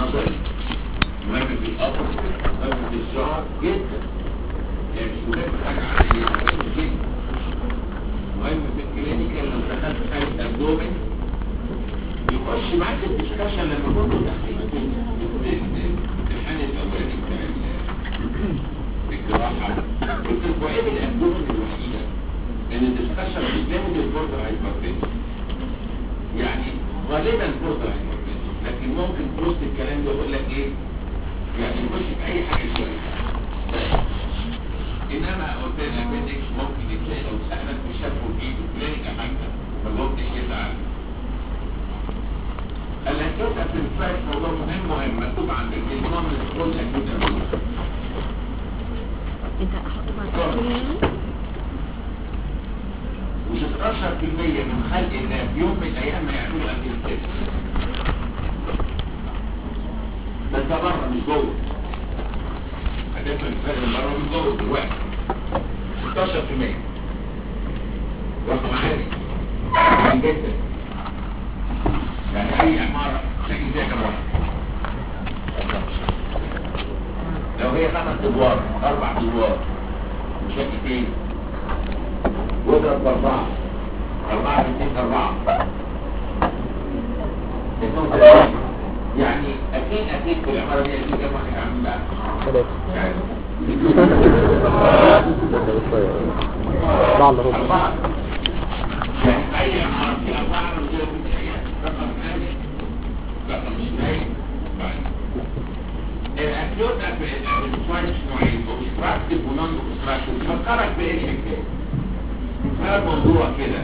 نظري مهم في الأصل مهم في الشعر جدا يعني مش مهم حاجة عادية مهم جدا مهم في الكلينيكال لو دخلت حالة أبدومن يخش معاك الدسكشن لما كنتوا داخلين في الامتحان الأولاني بتاع الجراحة قلت لكم عيب الأبدومن الوحيدة إن الدسكشن مش ليميت البوردر هايبرتنشن يعني غالبا بوردر هايبرتنشن لكن ممكن في وسط الكلام ده يقول لك إيه يعني يخش في أي حاجة شوية انما قلت لك الابندكس ممكن يتلاقي لو سالك في شافه بايده كلينيك حاجه ما جاوبتش يزعل الاكيوت اتنفاس موضوع مهم مهم مكتوب عندك النظام الكل اكيوت انت احط مع التأثير يعني مش 12% من خلق الله في يوم من الايام ما يعملوا اكيوت بس ده بره مش جوه هتفهم الفرق من بره ومن جوه دلوقتي 16% رقم عالي عالي جدا يعني اي عمارة تلاقي فيها كم واحد لو هي خمس ادوار اربع ادوار شقتين واضرب باربعة اربعة في اتنين اربعة اتنين وثلاثين يعني اكيد اكيد في العمارة دي اكيد كم واحد عامل بقى مش عارف بعض ربع أربعة يعني أي عمارة في أربعة رجال بداية رقم ثاني رقم اثنين الأكيوت الأبنسوايتس نوعين أوبستراكتيف ونون أوبستراكتيف فكرك بإيه الحكاية؟ هذا موضوع كده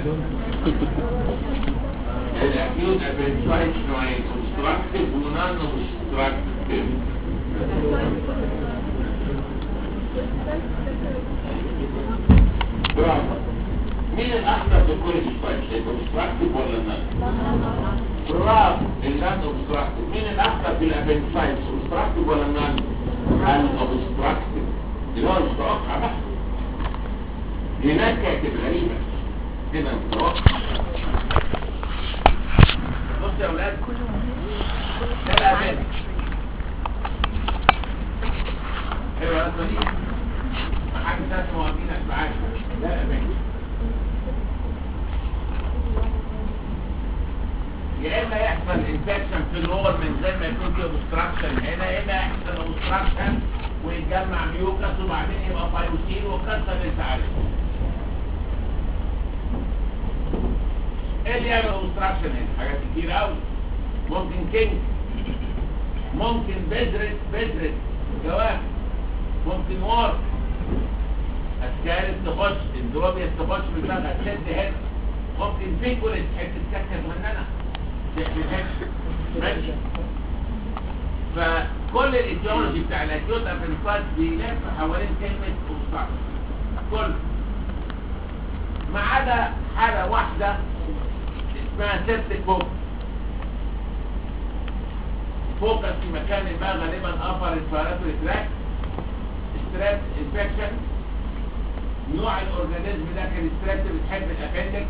الأكيوت الأبنسوايتس نوعين أوبستراكتيف ونون أوبستراكتيف برافو مين الأخطر في كل السؤال الأوبستراكتيف ولا النان؟ برافو النان أوبستراكتيف مين الأخطر في الأبنسايتس أوبستراكتيف ولا النان؟ الأوبستراكتيف اللي هو المتوقع بقى هناك كانت غريبة هنا متوقع بص يا أولاد ده الأبنس حلوة يا أسمى دي حاجة ثلاث مواطنين أسبعات ده الأبنس يا اما يحصل انفكشن في اللور من غير ما يكون فيه اوبستراكشن هنا يا اما يحصل اوبستراكشن ويتجمع ميوكس وبعدين يبقى فايروسين وكسر اللي انت عارفه ايه اللي يعمل اوبستراكشن هنا حاجات كتير قوي ممكن كينج ممكن بذرة بذرة جواب ممكن وار اسكارس تخش اندروبيا تخش بالدماغ تشد هنا ممكن فيكولس حته سكه مننا ماشي فكل الايديولوجي بتاع الاكيوت ابنفاس بيلف حوالين كلمه اوبستراكشن كل ما عدا حاله واحده اسمها سيبتك فوكس فوكس في مكان ما غالبا ابر ريسبيراتوري تراك ستريس انفكشن نوع الاورجانيزم ده كان ستريس بتحب الابندكس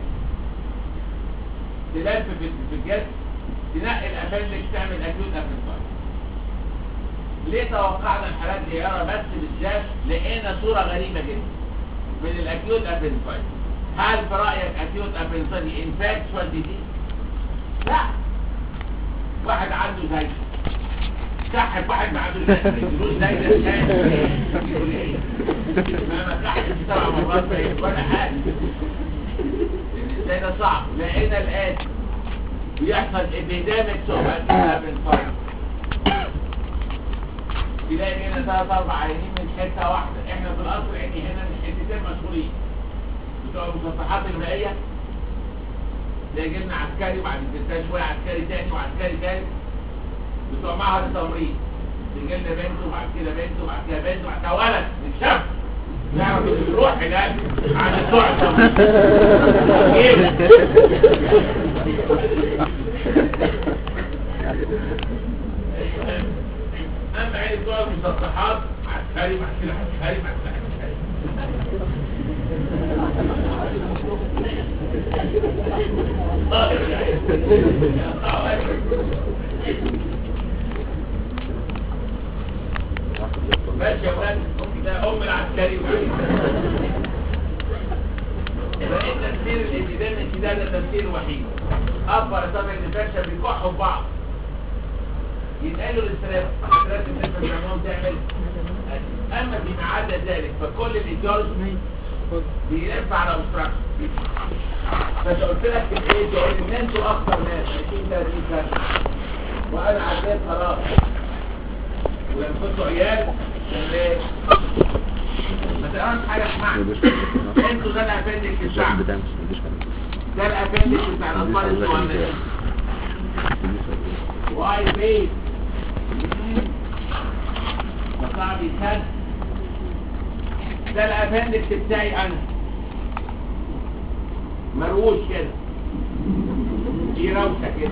تلف في في الجسم تنقي الابندكس تعمل اكيوت ابندكس ليه توقعنا الحالات دي يرى بس بالذات لقينا صورة غريبة جدا من الاكيوت ابندكس هل في رايك اكيوت ابندكس انفكشوال ديزيز لا واحد عنده زي سحب واحد ما عنده زي زي ده يقول ايه ما مسحت سبع مرات في ولا حاجه ازاي ده صعب لقينا الآتي بيحصل ابيدامك سوبر بالفرق تلاقي هنا ثلاث اربع عينين من حته واحده احنا في الاصل عيني هنا من حتتين مشهورين بتوع المسطحات المائيه تلاقي جبنا عسكري وبعد كده شويه عسكري تاني وعسكري تالت بتوع معهد التمريض تيجي لنا بنت وبعد كده بنت وبعد كده بنت وبعد كده ولد مش شاب نعرف اللي بيروح هناك عن بتوع التمريض اما عين بتوع المسطحات عسكري بعد كده عسكري بعد كده عسكري ماشي يا ولاد ده ام العسكري يبقى ايه تفسير الابيديميك ده ده تفسير وحيد اكبر طبعا الانفكشن بيكحوا في بعض ينقلوا الاسترس الاسترس النفس الهرمون تعمل اما فيما عدا ذلك فكل الايديولوجي بيلف على obstruction بس قلت لك الايه تقول ان انتوا اكتر ناس 20 30 سنه وانا عديت خلاص ولما كنتوا عيال كان ايه ما تقراش حاجه اسمعها انتوا ده الابندكس بتاعكم ده الابندكس بتاع الاطفال الصغيرين واي بيت صعب يتهد ده الابندكس بتاعي انا مروش كده دي روشه كده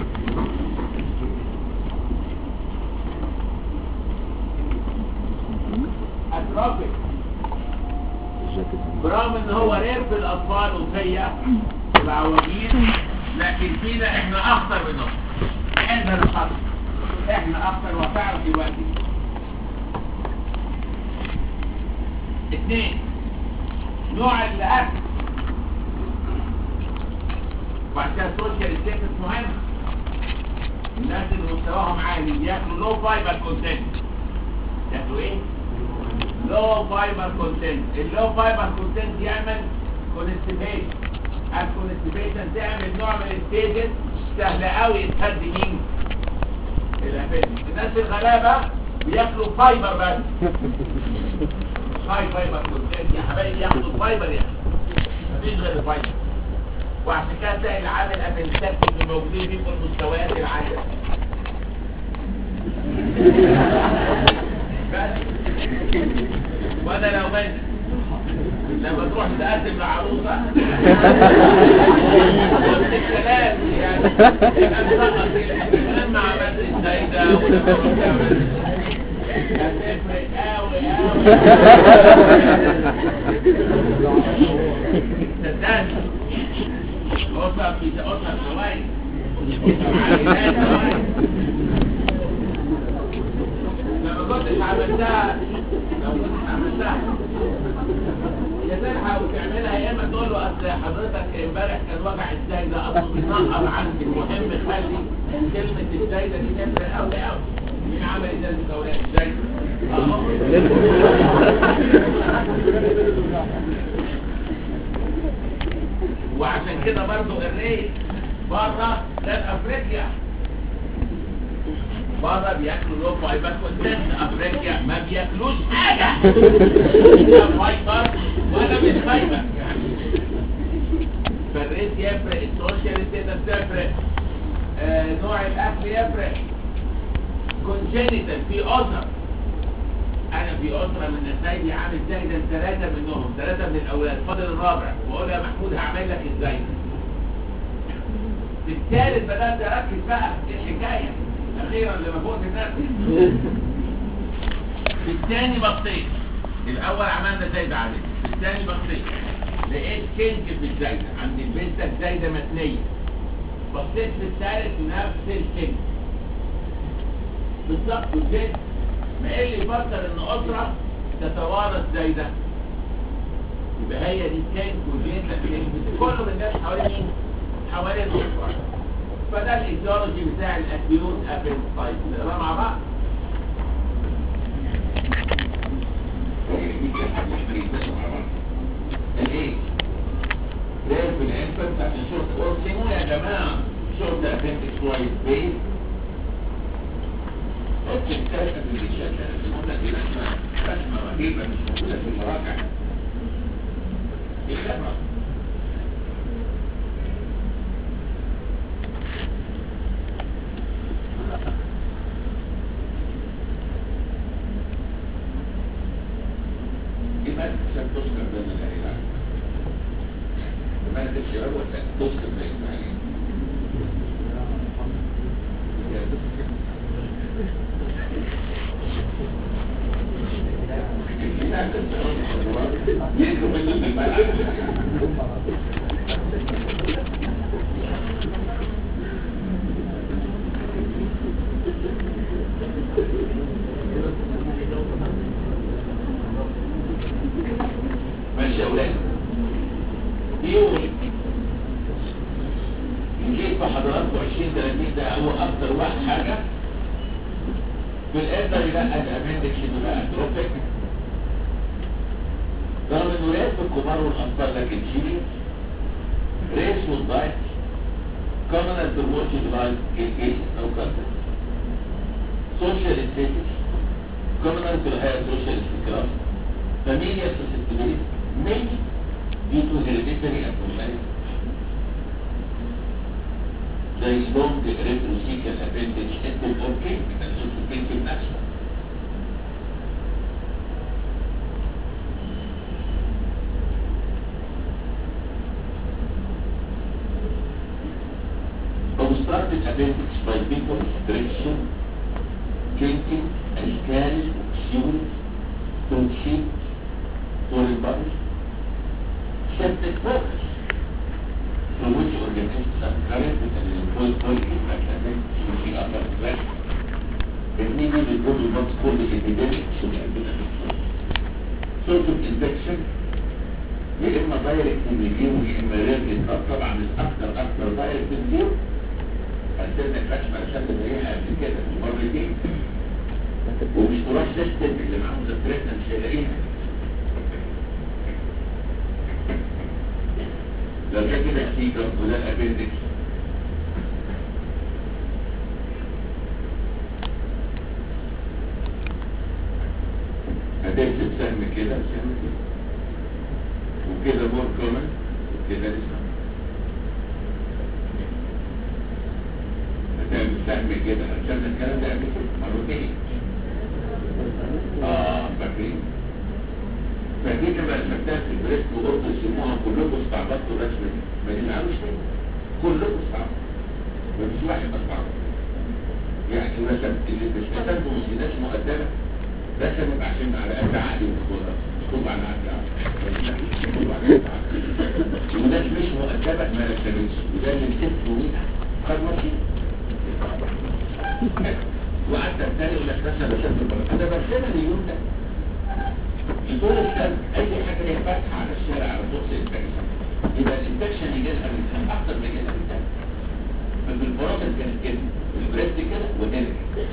اترافيك برغم ان هو رير في الاطفال وفيا العواجيز لكن فينا احنا اخطر منهم احنا الخطر احنا اخطر وفعل دلوقتي اثنين نوع الاكل وبعد كده السوشيال ستيتس مهم الناس اللي مستواهم عالي ياكلوا لو فايبر كونتنت ياكلوا ايه؟ لو فايبر كونتنت اللو فايبر كونتنت يعمل كونستيبيشن الكونستيبيشن تعمل نوع من الستيجز سهل قوي يتهد مين الابندكس الناس الغلابه بياكلوا فايبر بس هاي فايبر كونتنت يا حبايبي ياخدوا الفايبر يعني مفيش غير الفايبر وعشان كده تلاقي العامل ابندكس اللي موجودين فيه في المستويات العاليه بس وانا لو بنت لما تروح تقدم لعروسه نفس الكلام يعني يبقى مسقط لما عملت الزايده ولما كنت عملت هتفرق قوي قوي صدقني اسر في اسر نوايا عائلات نوايا لما كنتش عملتها لو كنتش عملتها يا تلحق وتعملها يا اما تقول له اصل حضرتك امبارح كان وجع ازاي ده اصله بينقر عندي المهم خلي كلمه ازاي ده دي تفرق قوي قوي مين عمل ازاي المكونات ازاي؟ وعشان كده برضو الريت بره ده افريقيا بره بياكلوا لو فايبر كونتنت افريقيا ما بياكلوش حاجه لا فايبر ولا مش فايبر يعني فالريت يفرق السوشيال ستيتس تفرق آه نوع الاكل يفرق كونجينيتال في اسر انا في اسره من نسايبي عامل زايدا ثلاثه منهم ثلاثه من الاولاد فاضل الرابع واقول يا محمود هعمل لك ازاي في الثالث بدات اركز بقى الحكايه اخيرا لما فوت نفسي في الثاني بصيت الاول عملنا زايده عليه في الثاني بصيت لقيت كنك في الزايده عند البنت الزايده متنيه بصيت في الثالث نفس الكنك بالظبط والبنت ما ايه اللي يفكر ان اسره تتوارث زايده يبقى هي دي كنك والبنت كنك كله من الناس حوالين مين؟ حوالين الاسره فده الايديولوجي بتاع الاكيوت ابنسايت نقرا مع بعض الايه ده في الانفنت عشان شورت اورسيمو يا جماعه شورت ابنتكس كويس بيز اوكي الثالثه في الشكل الموضوع دي رسمه رسمه رهيبه مش موجوده في المراجع دي خبره لماذا عشان تذكر بين العلاج لماذا تذكر أول تذكر بين العلاج في الإلدر لا الأبندكس بقى أتروفيك رغم إنه ريس الكبار والأطفال لكن سيريس ريس والضايت كومنال بروموشن لايف كيس أو كارتر social status communal to higher social class familial susceptibility maybe due to hereditary abnormality زي long retrocecal appendage انتل اوكي السوسيبيلتي نفسه obstructed appendix by people restriction drinking, alkali, fuel, toxic, foreign body, septic focus, from which organisms are current with an employed quality like that, to the upper class. It needed to go to what's called the epidemic, so the epidemic. Source of infection, يا إما دايركت من الجيم ويا إما رير طبعا الأكثر أكثر دايركت من الجيم هتسيبنا الفشمة عشان تبقى قبل كده مرتين ومش تروح سيستم اللي معاه مذكرتنا مش هيلاقيها لو كان كده ستيكر وده الابندكس هترسم سهم كده سهم كده وكده مور كومن وكده لسه هتعمل سهم كده عشان الكلام ده قبل كده مرتين اه فاكرين فاكرين لما رسمتها في البريست وقلت يسموها كلكم استعبطتوا الرسمه دي ما تزعلوش تاني كلكم استعبطوا مفيش واحد استعبط يعني رسم اللي بيستخدموا مش ناس مؤدبه رسمت عشان على قد عقلي وخلاص مكتوب على قد عقلي مكتوب على قد عقلي وناس مش مؤدبه ما رسمتش وده اللي كتبه منها خد ماشي وقعدت اتريق يقول لك مثلا رسمت البلد انا برسمها اليوم ده طول السنه اي حاجه هي فاتحه على الشارع على طول الانفكشن يبقى الانفكشن يجي لها من سنه اكتر من كده من سنه ففي البراطه كانت كده البريست كده وهنا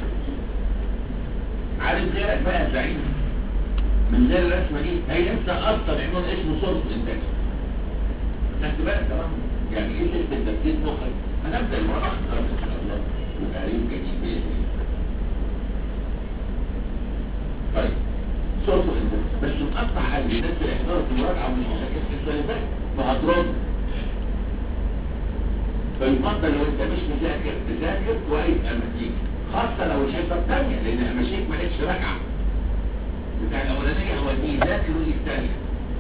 عارف غيرك بقى يا زعيم من غير الرسمه دي هي لسه اصلا عنوان اسمه سورس انفكشن خدت بالك تمام يعني ايه سيستم تفكير مخك هنبدا المره ان شاء الله وتعريف جديد باذن الله طيب صوت بس مقطع قلبي الناس اللي احضرت المراجعه ومش مشاكل في السلبات فهترد فيفضل لو انت مش مذاكر تذاكر كويس اما تيجي خاصه لو الحصه الثانيه لان اماشيك مالكش راجعه بتاع الاولانيه هو دي ذاكر ودي الثانيه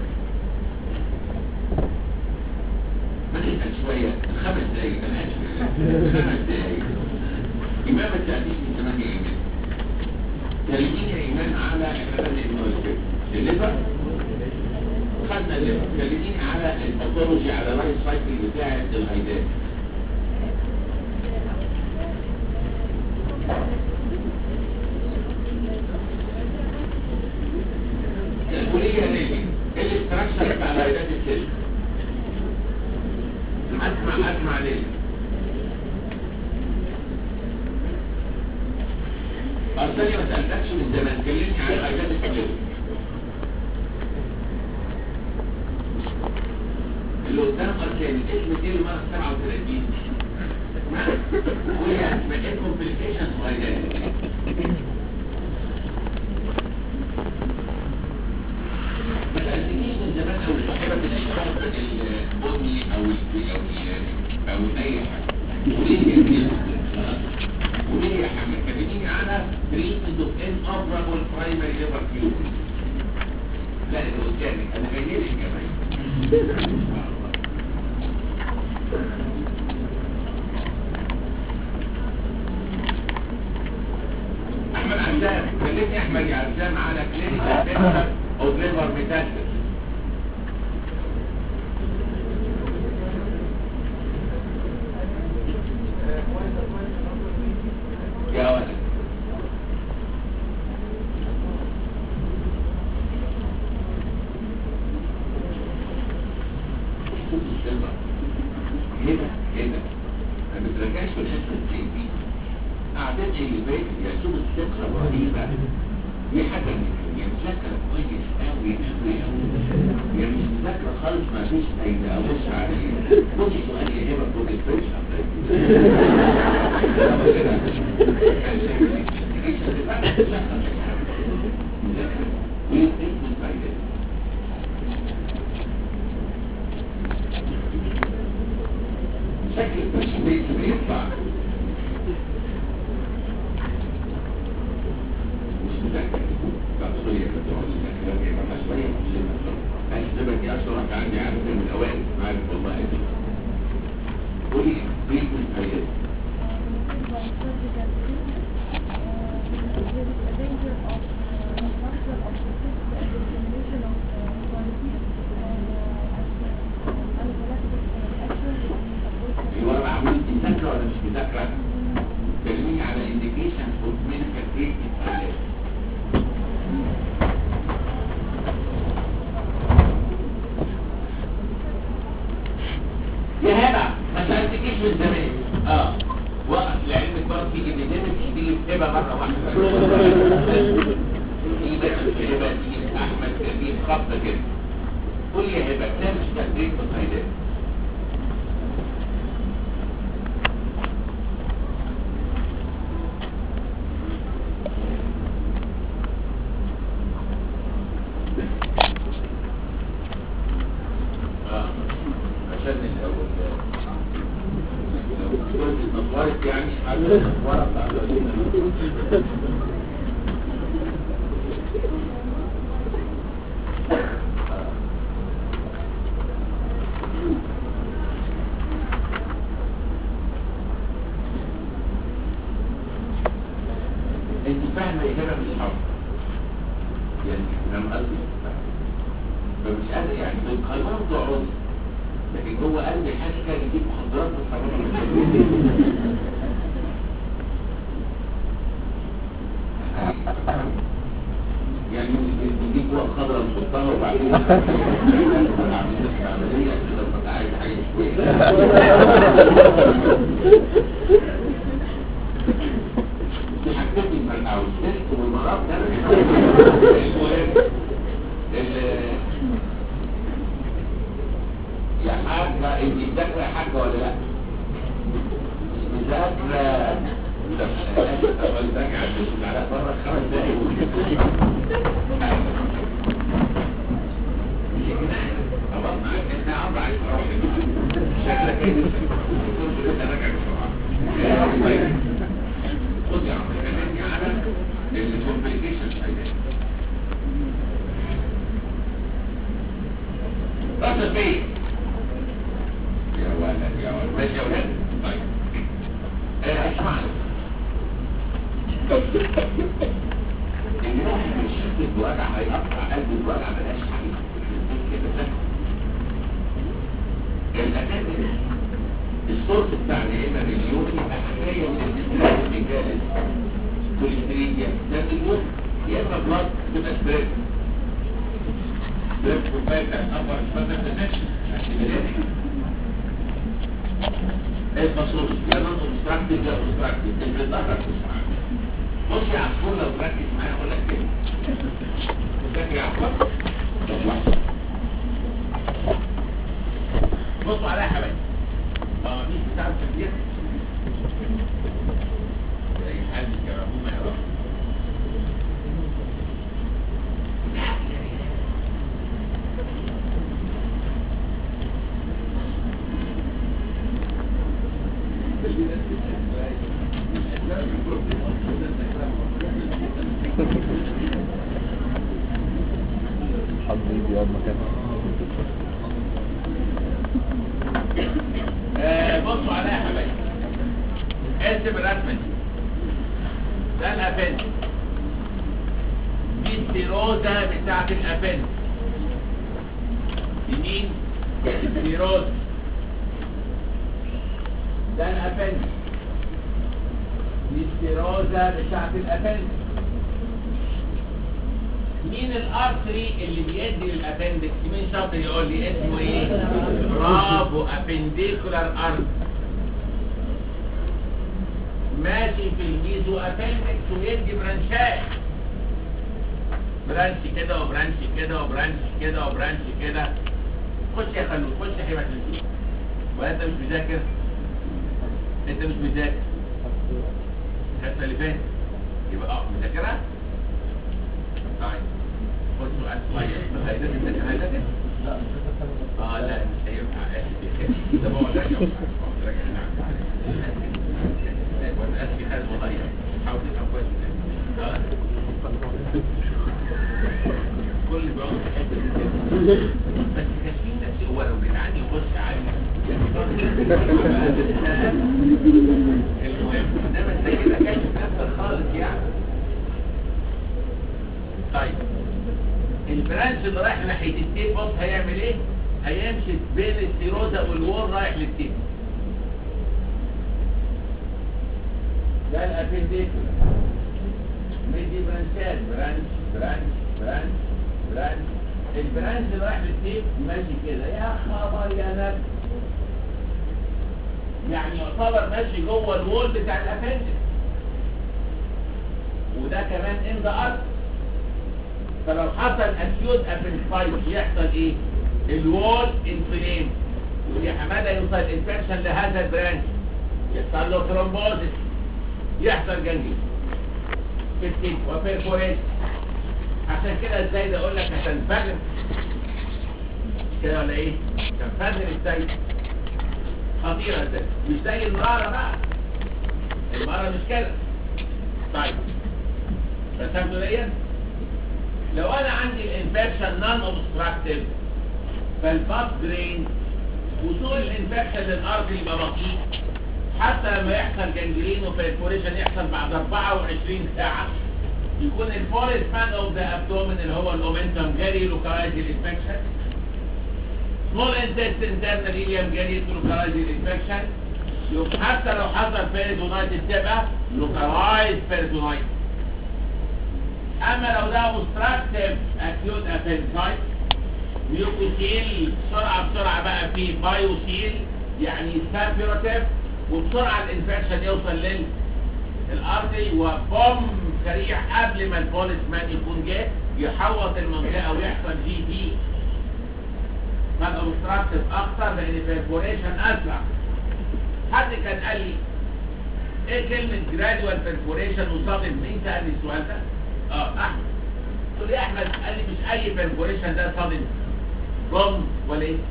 ما تسال شويه خمس دقايق انا اسف خمس دقايق امام التحديث من 8 ايمان كلميني يا ايمان على احنا الليفر خدنا الليفر كلميني على الباثولوجي على اللايف سايكل بتاع الهيدات الكلية نيجي الاستراكشر بتاع الهيدات السيل اسمع اسمع ليه أرسلني ما سألتكش من زمان كلمني عن الهيدات السيل اللي قدام أرسلني اسم دي المرة 37 وهي اسمها كومبليكيشن وهيدات ما سألتنيش من زمان أو صاحبة الأشخاص البني أو ال أو ال أو أي حاجة وليه هي دي وليه يا حمد كلميني على treatment of inoperable primary liver tumor لا اللي قدامي أنا جاي لك كمان أحمد عزام كلمني أحمد يا عزام على كلينيكال بيكتر أو ليفر ميتاستس يا ولد هنا هنا ما بترجعش في الحته التاني قعدت اللي بيت يا شوف الثقه الرهيبه ايه بقى دي حاجه من يا مذاكره كويس قوي قوي قوي يا مش مذاكره خالص ما فيش فايده ابص عليه بص سؤال يجيبك فوق الفيش شكل التشبيه بيطلع مش مذاكر تقصية بتقول لك يا جماعة شوية مسلمة أحسبك يا أشرف عندي عارف من الأوائل عارف والله أجل قولي بيت من فايدة الورقة عملت مذاكرة ولا مش مذاكرة؟ كلميني على indications for clinical treatment failure. يا هبة ما سألتكيش من زمان اه وقف لعلمك برضه تيجي بيديمك تيجي في هبة مرة واحدة تيجي مثلا في هبة تيجي في أحمد تيجي في خبطة كده قول لي يا هبة ده مش تدريب متخيلات اه عشان الأول لو كنت نطورت يعني على النطورة بتاعت انت فاهمة إجابة مش حافظة يعني لما قصدي فمش قادر يعني بالقرار تقعد لكن هو قلبي حاسس كان يجيب مخدرات يعني نجيب ورق خضراء نحطها وبعدين عاملين عملية كده لما عايز حاجة شوية حكتني المرقع والسلك والمراب ده المهم ال- يا حاجة انت مذاكرة يا حاجة ولا لا؟ مش مذاكرة لا طب مذاكرة عشان على بره خمس دقايق مش كده خلاص معاك انت اربع شهور شكلك ايه كنت لسه راجع بسرعة طيب خد يا عم كلمني على الكومبليكيشن راس البيت يا ولد يا ولد ماشي يا ولد طيب آه، اسمعني ان واحد من شدة الوجع هيقطع قلب الوجع بلاش حاجة كده ده الأكاديمي الصوت بتاع الإيمان اليومي يبقى حكاية من الاستراتيجي الميكانيزم كوليستريديا ده اليوم يا إما بلاد تبقى سبريد ده كوباية الأمر الفترة تنشي الفصول يا نظر مستركتب يا مستركتب انت ظهرك تسمع بص يا عصفور لو تركز معايا اقول لك كده فاكر يا عصفور طب واحد بصوا عليا يا حبايبي اه مين بتاع التدبير اي حد يكرهوه ما يعرفش حبيبي يا مكان آه، بصوا عليها يا حبايبي ارسم الرسمه دي ده الابند دي السيروزا بتاعت الابند يمين السيروزا ده الابند دي السيروزا بتاعت الابند مين الارتري اللي بيدي للابندكس مين شاطر يقول لي اسمه ايه برافو ابنديكولار ارتري ماشي في الميزو ابندكس ويدي برانشات برانش كده وبرانش كده وبرانش كده وبرانش كده خش يا خلود خش يا حبيبي عشان نشوف ولا انت مش مذاكر انت مش مذاكر الحصه اللي فاتت يبقى اه مذاكرها طيب خد سؤال صغير ما هي لازم تذاكر لازم اه لا مش هينفع اسف ده بقعد راجع بقعد راجع نعم وانا اسف خالد والله حاول تفهم كويس اه كل بيقعد في الحته دي كده. بس كاشفين نفسي هو لو جدعان يخش عادي المهم انما انت كده كاشف نفسك خالص يعني طيب البرانش اللي رايح ناحيه التيب بص هيعمل ايه؟ هيمشي بين السيروزا والوول رايح للتيب ده الابنديكولا مدي برانشات برانش برانش برانش برانش البرانش اللي رايح للتيب ماشي كده يا خبر يا نبي يعني يعتبر ماشي جوه الوول بتاع الابندكس وده كمان ان ذا ارض فلو حصل اكيوت ابندكسايتس يحصل ايه الوول انفلام يا حماده يوصل انفكشن لهذا البرانش يحصل له ثرومبوزس يحصل جنجي في التيب وبيرفوريت عشان كده ازاي ده اقول لك هتنفجر كده ولا ايه تنفجر ازاي خطيره ازاي مش زي المراره بقى المراره مش كده طيب فهمتوا ديت لو انا عندي الانفكشن نون اوبستراكتيف فالباس درين وصول الانفكشن للارض يبقى بطيء حتى لما يحصل جنجرين وبرفوريشن يحصل بعد 24 ساعه يكون الفورست مان اوف ذا ابدومين اللي هو الاومنتم جاري لوكالايز الانفكشن سمول انتست انترنال ايليم جاري لوكالايز الانفكشن يبقى حتى لو حصل بيريدونايتس تبقى لوكالايز بيريدونايتس اما لو ده اوبستراكتيف اكيوت ابندسايت ميوكوسيل بسرعه بسرعه بقى في بايوسيل يعني سابيروتيف وبسرعه الانفكشن يوصل لل الارضي وبوم سريع قبل ما البوليس مان يكون جه يحوط المنطقه ويحصل جي دي فالاوبستراكتيف اخطر لان البرفوريشن اسرع حد كان قال لي ايه كلمه جرادوال برفوريشن وصادم مين سالني السؤال ده؟ اه احمد قلت له يا احمد قال لي مش اي برفوريشن ده صادم بوم ولا ايه؟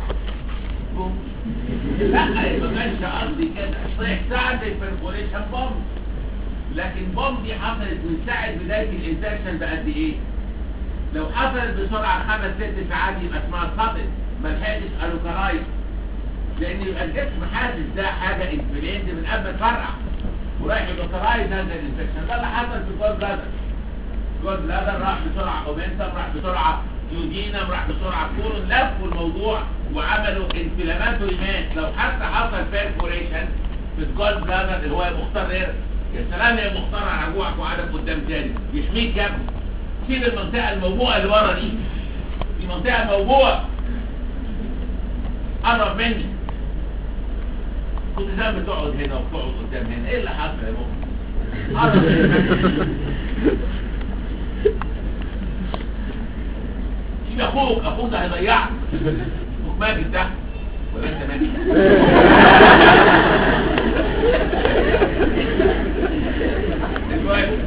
بوم لا ما كانش قصدي كده صحيح ساعة البرفوريشن بوم لكن بوم دي حصلت من ساعة بداية الانفكشن بقد ايه؟ لو حصلت بسرعة خمس ست ساعات يبقى اسمها صدم ما لحقتش الوكالايز لان يبقى الجسم حاسس ده حاجة انفليند من قبل تفرع ورايح يلوكالايز هذا الانفكشن ده اللي حصل في الجول بلادر جول بلادر راح بسرعة اومنتم راح بسرعة يودينم راح بسرعة كولون لفوا الموضوع وعملوا انفلاماتوري لو حتى حصل بيرفوريشن في الجول بلادر اللي هو يا مختار غير يا سلام يا مختار على رجوعك وقعدك قدام تاني يحميك يا ابني سيب المنطقة الموبوءة اللي ورا دي دي منطقة موبوءة قرب مني كنت زي بتقعد هنا وبتقعد قدام هنا ايه اللي حصل يا مختار قرب مني سيب اخوك اخوك ده هيضيعك اخوك ماجد ده ولا انت ماجد المهم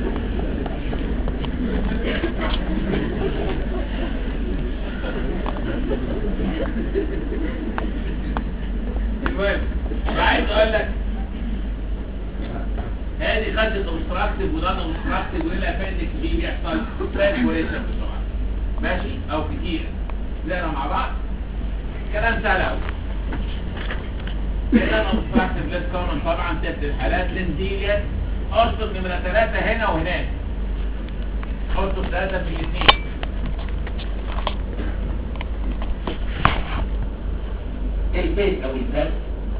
المهم عايز اقول لك هذه خدت اوبستراكتيف ودانا اوبستراكتيف والى افندك بي بيحصل بيرفوريشن بسرعه ماشي او كتير نقرا مع بعض كلام سهل قوي كده اوبستراكتيف ليس كومن طبعا ست الحالات لنديليا ارسم نمره ثلاثه هنا وهناك ارسم ثلاثه في الاثنين البيت او البلد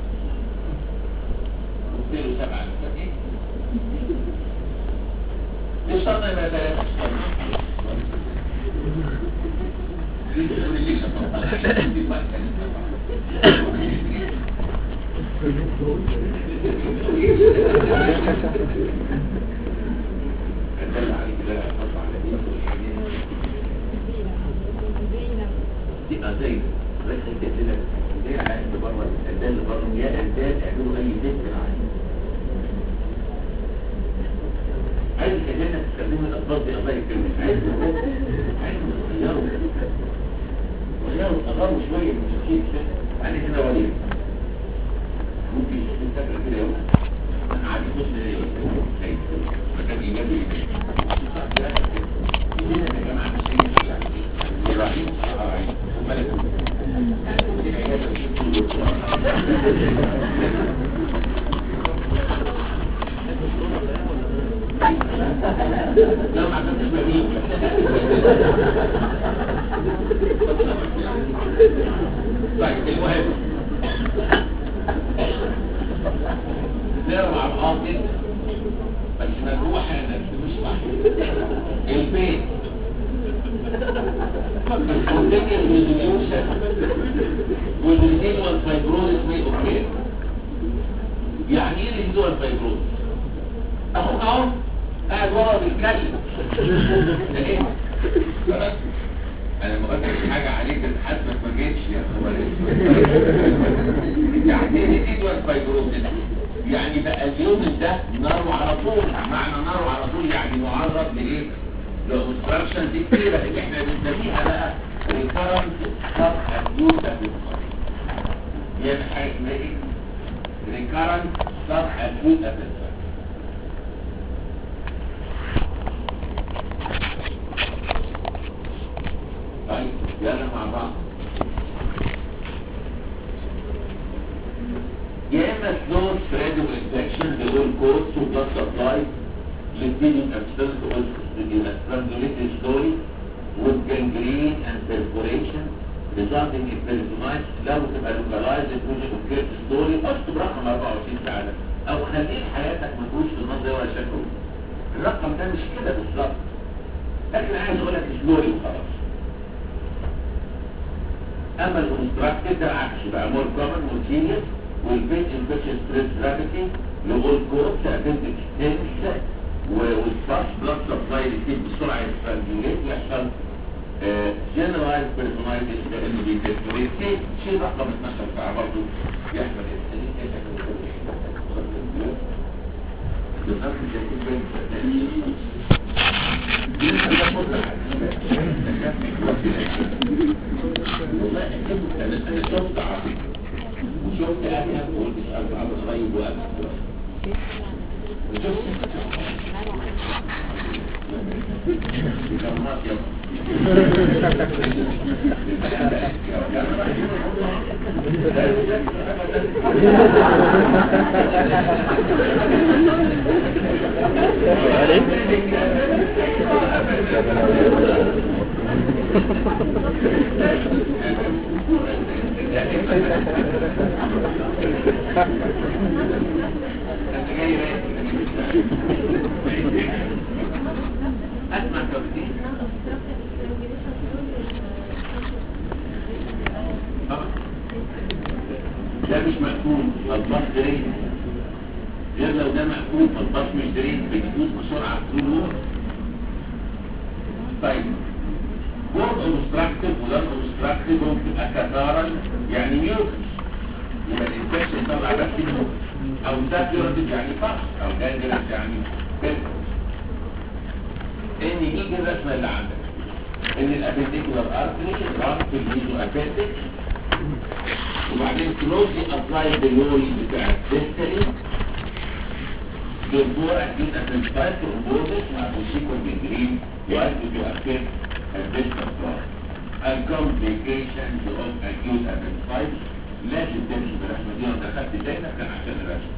وصلوا سبعة ايه ليش صرنا نمرة ثلاثة يبقى زي بس انت كده زي عايز بره الأندال اللي بره يا أندال اعملوا أي تيست معايا عايز كلنا تستخدموا الألفاظ دي الله يكرمك عايز عايز تغيروا غيروا تغيروا شوية من تفكير يعني كده وليه ممكن يكون فاكرة كده يوم أنا عادي بص ليه مكان إيجابي إيجابي يا جماعة مش هي يعني إبراهيم إبراهيم ملك ودي العيادة لا ما عملتش بريء طيب المهم نرجع القاضي بس مجروحة نفس مش صح البيت الكونتينيوس ريزوليوشن والريزيدوال فايبروزس مي اوكي يعني ايه ريزيدوال فايبروزس؟ اهو اهو قاعد ورا بيتكلم ده ايه؟ خلاص انا ما قلتش حاجه عليك حاسبك ما جيتش يا خبر يعني ايه ريزيدوال فايبروزس؟ يعني بقى اليوم ده ناره على طول معنى ناره على طول يعني معرض لايه؟ لأوبستراكشن دي كتيرة اللي احنا بنسميها بقى ريكارنت سب اكيوت ابيسود يعني حاجة اسمها ايه؟ ريكارنت سب اكيوت ابيسود طيب يلا مع بعض يا اما سلو سبريد انفكشن بيقول كورس وبلاد سبلاي leading absence of strangulated story with gangrene and perforation resulting in peritonitis لو تبقى localized inclusion of curved story اكتب رقم 24 ساعة او خليه حياتك ما تكونش في المنظر ولا شكله الرقم ده مش كده بالظبط لكن عايز اقول لك سلوري وخلاص اما الكونستراكتيف ده العكس بقى مور كومن مور سيريس والبيت انفكشن ستريس جرافيتي لغول كورس ابندكس تنس والفاست بلاد سبلاي يزيد بسرعه يسترجوليت يحصل جنرالايز بيرسونايتس لانه بيتكتوريت شيء رقم 12 ساعه برضه يحصل انا شفت عربي وشفت ادهم وقلت سالت عبد الغيب وابد اسمع توكسين ده مش مقفول الباص درين غير لو ده مقفول فالباص مش درين بيفوز بسرعه طول طيب بورد اوبستراكتيف وده اوبستراكتيف ممكن تبقى كثارا يعني ميوكس يبقى الانفكشن طلع بس ميوكس او ساتيوراتيف يعني فقط او دانجرس يعني كده ان يجي الرسمه اللي عندك ان الابيتيكولار ارتري رابط في الميزو ابيتيك وبعدين كلوزلي ابلاي باللوري بتاع الديستري دكتور اكيد اتنفايت روبوتس مع كونسيكوال جرين يؤدي to affect الديستر بلاي الكومبليكيشنز اوف اكيوت appendicitis لازم تمشي بالرسمه دي وانت خدت دايما كان عشان الرسمه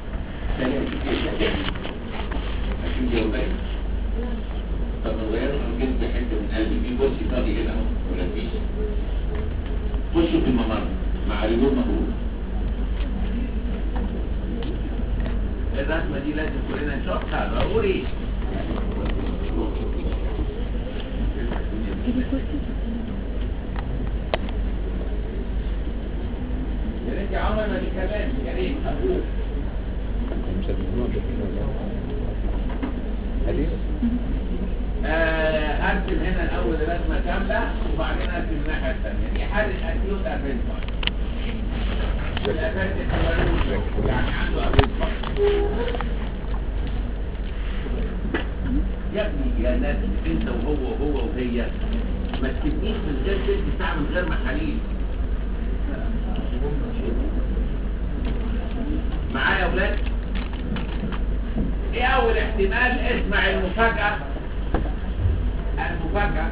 عشان دي باين طب الغير ممكن بحته من قلبي في كرسي فاضي هنا اهو ولا فيش خشوا في الممر مع رجول مهروب الرسمه دي لازم كلنا نشوفها ضروري يا ريت يا عمر ما تتكلمش يا ريت ابوك مش هتسمعوا ده كده ولا لا؟ هدي آه، ارسم هنا الاول الرسمه ازمه كامله وبعدين اركب الناحيه الثانيه دي حاله اكيوت افنتايل الافنت يعني عنده افنتايل يا ابني يا ناس انت وهو وهو وهي ما تسيبنيش من غير تلت ساعه من غير محاليل معايا يا ولاد ايه اول احتمال اسمع المفاجاه المفاجاه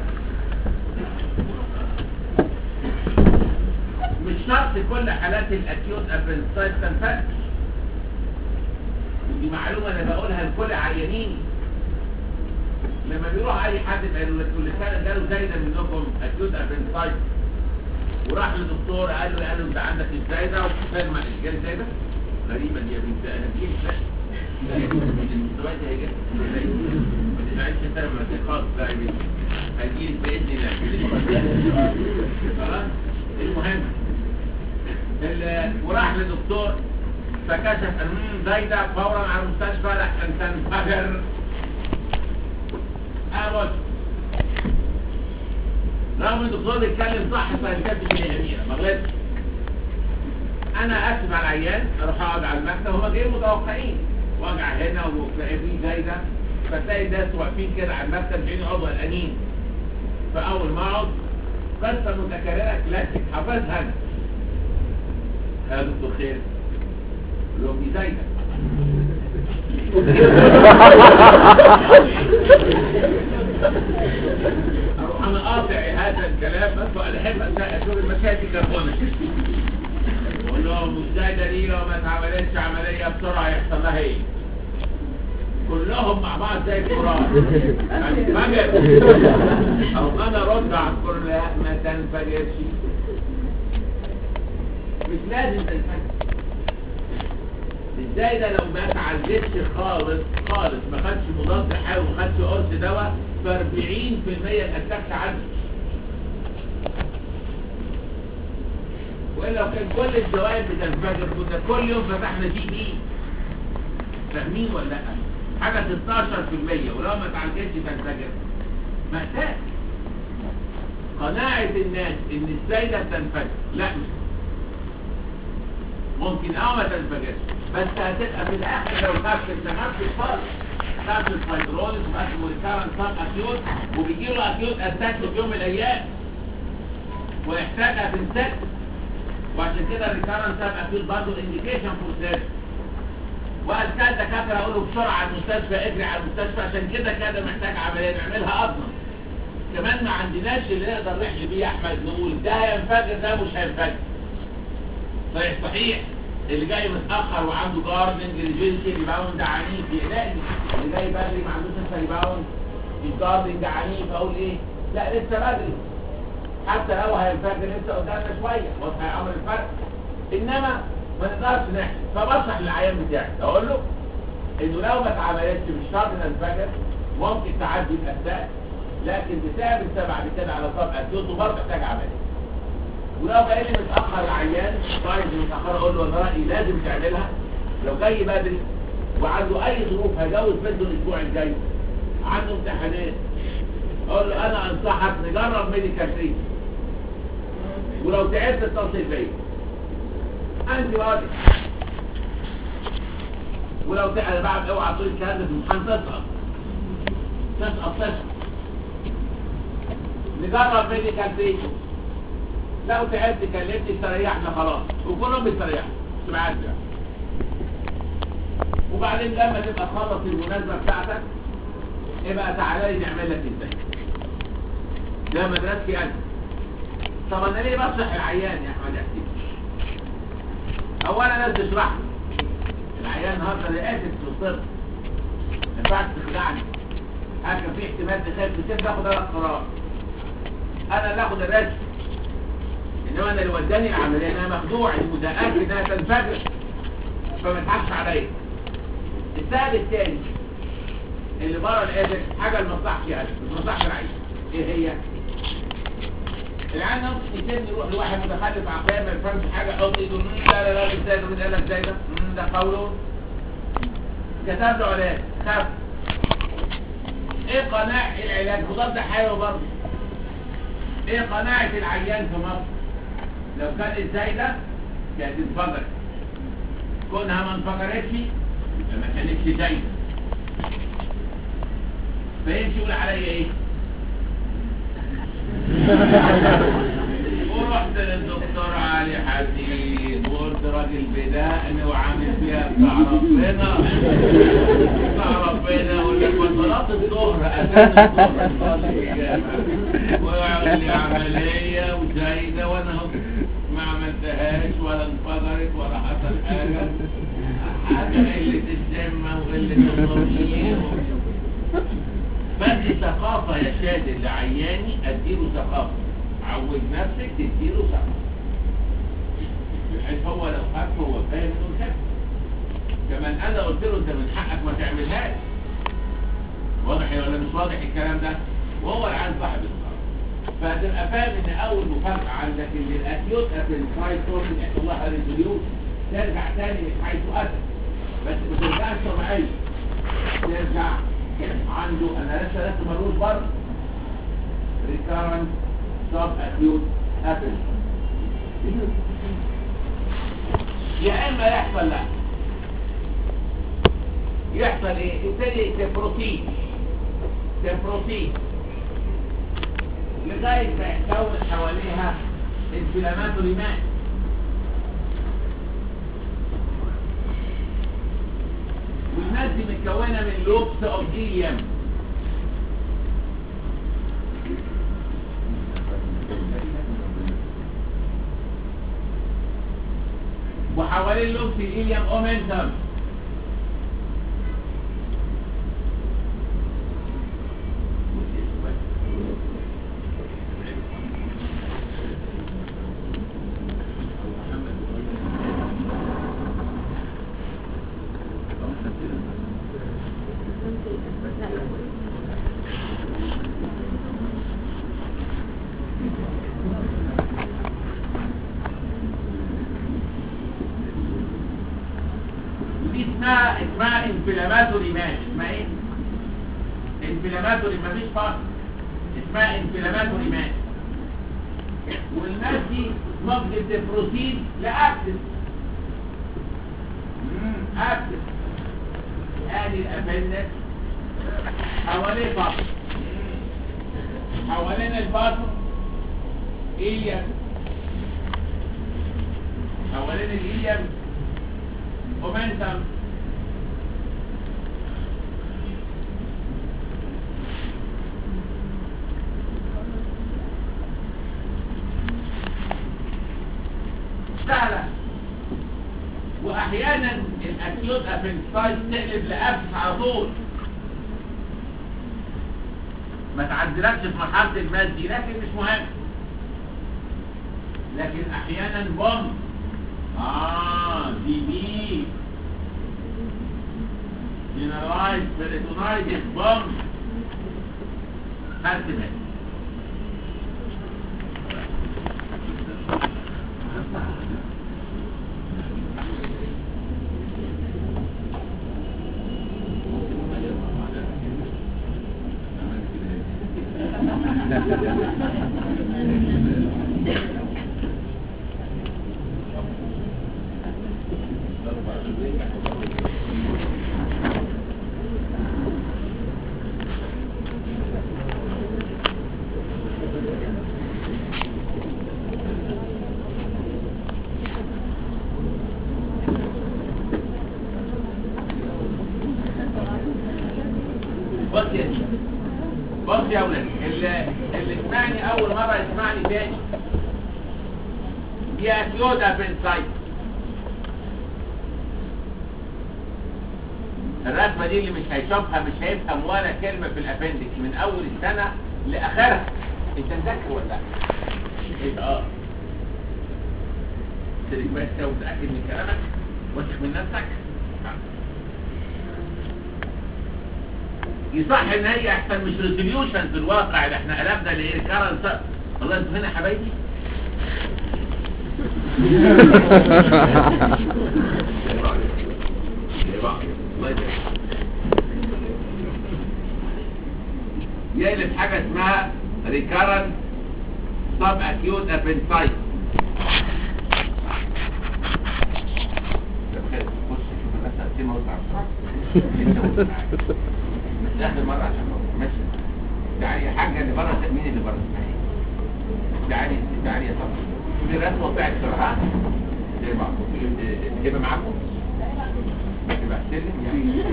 مش شرط كل حالات الاكيوت ابرنسايت تنفذ ودي معلومه انا بقولها لكل عيانيني لما بيروح اي حد قالوا لك اللي كان جاله زايده منكم اكيوت ابرنسايت وراح للدكتور قال له قال له انت عندك الزايده وفاهم الجاي زايده غريبه دي يا بنت انا دي المستويات هي جت ما تزعلش انت لما تخاف لا يا بنت هجيلك باذن الله خلاص المهم ال- وراح لدكتور فكشف امم زايده فورا على المستشفى لحسن تنفجر اه بص رغم الدكتور بيتكلم صح فالكاتب هي اميره ما غلطش انا اكتب على العيان اروح اقعد على المكتب هم غير متوقعين وجع هنا وفي زايده فتلاقي الناس واقفين كده على المكتب بعين عضو قلقانين فاول ما اقعد قصه متكرره كلاسيك حافظها انا يا دكتور خير لو دي زايده اروح انا قاطع هذا الكلام بس وانا احب اشوف المشاكل كربونك اقول لهم مش زايده دي لو ما اتعملتش عمليه بسرعه يحصل لها ايه كلهم مع بعض زي القران هتنفجر او انا ارد على الكل لا ما تنفجرش مش لازم تنفجر ازاي ده لو ما اتعالجتش خالص خالص ما خدش مضاد حيوي وما خدش قرص دواء ف 40% الاتاك تعدي والا لو كان كل الدوائر بتنفجر كنا كل يوم فتحنا دي دي فاهمين ولا لا؟ حاجه 16% ولو ما اتعالجتش تنفجر مأساة قناعة الناس ان السيدة بتنفجر لا مش ممكن اه ما تنفجرش بس هتبقى في الاخر لو خفت تخفت خالص خفت فايبروليس واسمه ريكارنت سام اكيوت وبيجي له اكيوت اتاك في يوم من الايام ويحتاج اتنسك وعشان كده الريكارنت سام اكيوت برضه انديكيشن فور سيرجري وقال كان دكاتره اقول بسرعه على المستشفى اجري على المستشفى عشان كده كده محتاج عمليه نعملها اضمن كمان ما عندناش اللي نقدر نحكي بيه يا احمد نقول ده هينفجر ده مش هينفجر صحيح صحيح اللي جاي متاخر وعنده جاردنج ريجيلتي ريباوند عنيف يقلقني اللي جاي بدري ما عندوش لسه ريباوند الجاردنج عنيف اقول ايه لا لسه بدري حتى لو هينفجر لسه قدامنا شويه واضح يا امر الفرق انما ما نقدرش نحكي فبشرح للعيان بتاعي اقول له انه لو ما اتعملتش مش شرط تنفجر ممكن تعدي الاسباب لكن بسبب السبب بعد كده على طب اسيوط وبرضه محتاج عمليه ولو جاي لي متاخر العيان طيب متاخر اقول له انا رايي لازم تعملها لو جاي بدري وعنده اي ظروف هيجوز بنته الاسبوع الجاي عنده امتحانات اقول له انا انصحك نجرب ميديكال تريت ولو تعبت اتصل بيا انت واضح ولو تعب انا بعد اوعى تقول الكلام ده في الامتحان تسقط تسقط تسقط نجرب ميديكال تريت لو تعبت كلمت استريحنا خلاص وكلهم بيستريحوا سمعت يعني وبعدين لما تبقى تخلص المناسبة بتاعتك ابقى تعالى لي نعمل لك ازاي ده مدرستي انا طب انا ليه بشرح العيان يا احمد يا حسين اولا لازم تشرح لي العيان النهارده انا اسف في الطب ما ينفعش تخدعني هكذا في احتمال تخاف تسيب تاخد انا القرار انا اللي اخد الرسم انما انا اللي وداني العمليه انا مخدوع المتاكد انها تنفجر فما تضحكش عليا السبب الثاني اللي بره القادر حاجه لمصلحتي انا مش مصلحه العين ايه هي؟ العيان ممكن يسيبني يروح لواحد متخلف عقليا ما يفهمش حاجه يحط ايده "مم، لا لا لا ازاي ده مين قال لك ازاي ده؟ "مم، ده قوله كتب له علاج خف ايه قناع العلاج مضاد حيوي برضه ايه قناعة العيان في مصر لو كانت زايدة كانت انفجرت كونها ما انفجرتش يبقى ما كانتش زايدة فيمشي يقول عليا ايه ورحت للدكتور علي حسين وقلت راجل بدقن وعامل فيها بتاع ربنا بتاع ربنا يقول لك صلاة الظهر اذان الظهر صلي في الجامع ويقول لي عملية وزايدة وانا اهو ما عملتهاش ولا انفجرت ولا حصل حاجة حاجة قلة الذمة وقلة الضمير بدي ثقافة يا شادر لعياني اديله ثقافة عود نفسك تديله ثقافة بحيث هو لو خاف هو فاهم انه خاف كمان انا قلت له انت من حقك ما تعملهاش واضح ولا مش واضح الكلام ده وهو العيان صاحب القرار فهتبقى فاهم ان اول مفاجأة عندك ان الاكيوت ابنسايد كورس يحصل لها ريزوليوشن ترجع تاني من حيث اتت بس ما ترجعش طبيعية ترجع عنده انا لسه لسه ملوش برضه recurrent subacute appendix يا اما يحصل لا يحصل ايه يبتدي تبروتين تبروتين لغايه ما يتكون حواليها انفلاماتوري مان والناس دي متكونه من لوبس اوف هيليوم وحوالين لوبس الهيليوم اومنتم دي اسمها اسمها انفلاماتوري مان اسمها ايه؟ انفلاماتوري مفيش فرق اسمها انفلاماتوري مان والناس دي ممكن تبروسيد لاكتف اكتف ادي الابندكس حواليه بطن حوالين البطن ايليم حوالين الايليم momentum سهلة واحيانا الاكيوت ابنسايد تقلب لابس على طول ما تعدلكش في مرحلة الماس دي لكن مش مهم لكن احيانا بوم آه دي بي جنرالايز بيريتونايتس بوم خدت بالك بص يا سيدي بص يا ولاد اللي اللي سمعني اول مره يسمعني تاني دي اكيودا بنسايت الرسمه دي اللي مش هيشوفها مش هيفهم ولا كلمه في الابندكس من اول السنه لاخرها انت مذاكر ولا لا؟ انت اه تدري كويس كده ومتاكد من كلامك واثق من نفسك يصح ان هي احسن مش ريزوليوشن في الواقع ده احنا قلبنا لريكارنس والله انتوا هنا يا حبايبي يقلب حاجه اسمها ريكارنس سب اكيوت ابنسايت بص شوف الناس هتسيبها وتعرف انت وانت معاك. ده اخر مره عشان ماشي تعالي يا حاجه اللي بره مين اللي بره اسمها ايه تعالي تعالي يا صاحبي شوفي الرسمه بتاعت بسرعه زي بعض تجيبها معاكم تبقى السلم يعني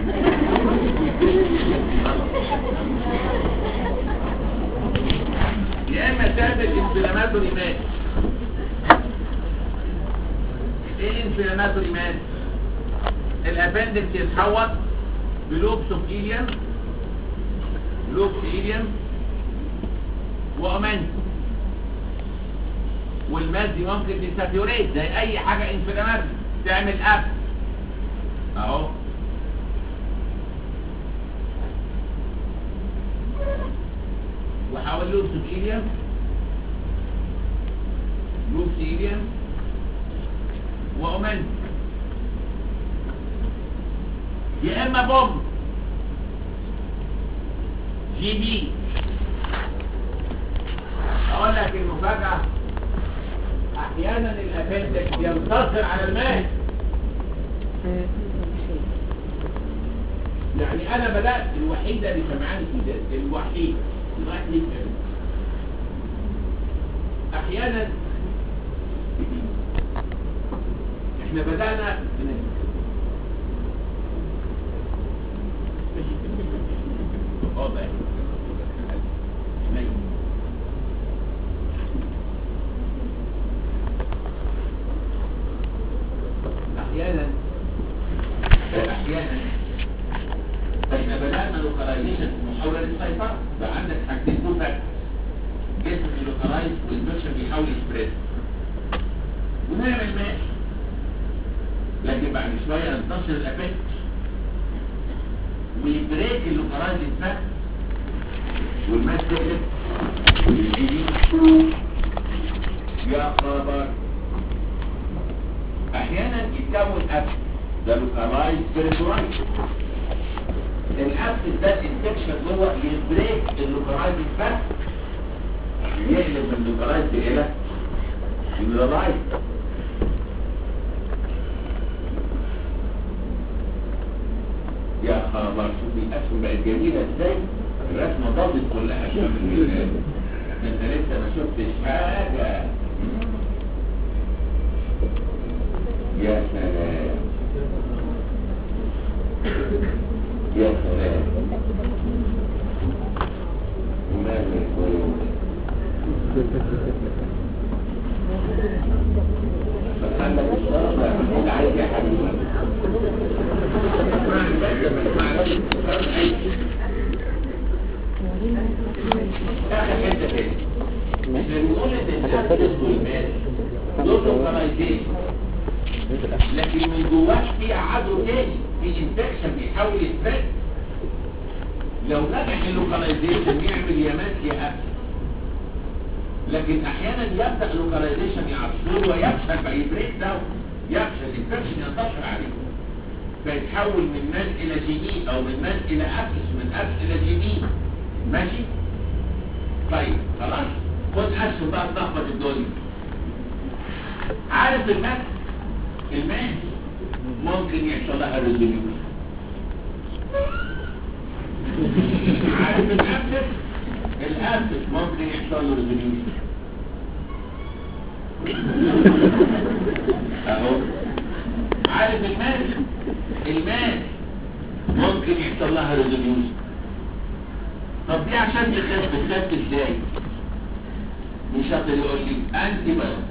يا اما تعمل انفلاماتوري مات ايه انفلاماتوري مات الابندكس يتحوط بلوبس اوف ايليوم لوبس ايليوم وامان والماس دي ممكن تساتيوريت زي اي حاجه انفلاماتوري تعمل اب اهو وحاول لوبس اوف ايليوم لوبس ايليوم وامان يا اما بوم جي بي اقول لك المفاجأة احيانا الابندكس ينتصر على الماء يعني انا بدأت الوحيدة اللي سمعاني في ده الوحيدة لغاية ليه كده. احيانا احنا بدأنا من واضح نايم. احيانا احيانا احنا بدأنا لوكاليزيشن في محاولة للسيطرة بقى عندك حاجتين تو فاكتورز جسم اللوكالايز والانفكشن بيحاول يسبريد ونعمل ماشي لكن بعد شوية ينتشر الافكت ويبريك اللوكالايز انفكت والماس تقلب ويجي يا خبر احيانا يتكون ابس ده لوكالايز سبيريتورايز الابس ده الانفكشن جوه يبريك اللوكالايز انفكت يقلب من اللوكالايز الى الميلالايز يا خبر شوف الاسهم بقت جميله ازاي الرسمه ضابط كلها شوف ال- انت لسه ما شفتش حاجه يا سلام يا سلام وماذا يقول فخلك الشرطة محمود عايز يا حبيبي اسمعني بس اسمعني اخر حته كده احنا بنقول ان الحدث والمال دول لوكاليزيشن لكن من جواك في عدو تاني في انفكشن بيحاول يتفك لو نجح اللوكاليزيشن يعمل يا مات يا أبس لكن احيانا يبدا اللوكاليزيشن يعصر ويفشل بقى يبريك داون يفشل الانفكشن ينتشر عليه فيتحول من ماس الى جي او من ماس الى ابس من ابس الى جي بي ماشي طيب خلاص خد اسهم بقى تلخبط الدنيا عارف الماس الماس ممكن يحصل لها ريزوليوشن عارف الابس الابس ممكن يحصل له ريزوليوشن اهو عارف الماس الماس ممكن يحصل لها ريزوليوشن طب دي عشان تخف تخف ازاي مش شاطر يقول لي انتي بايوتكس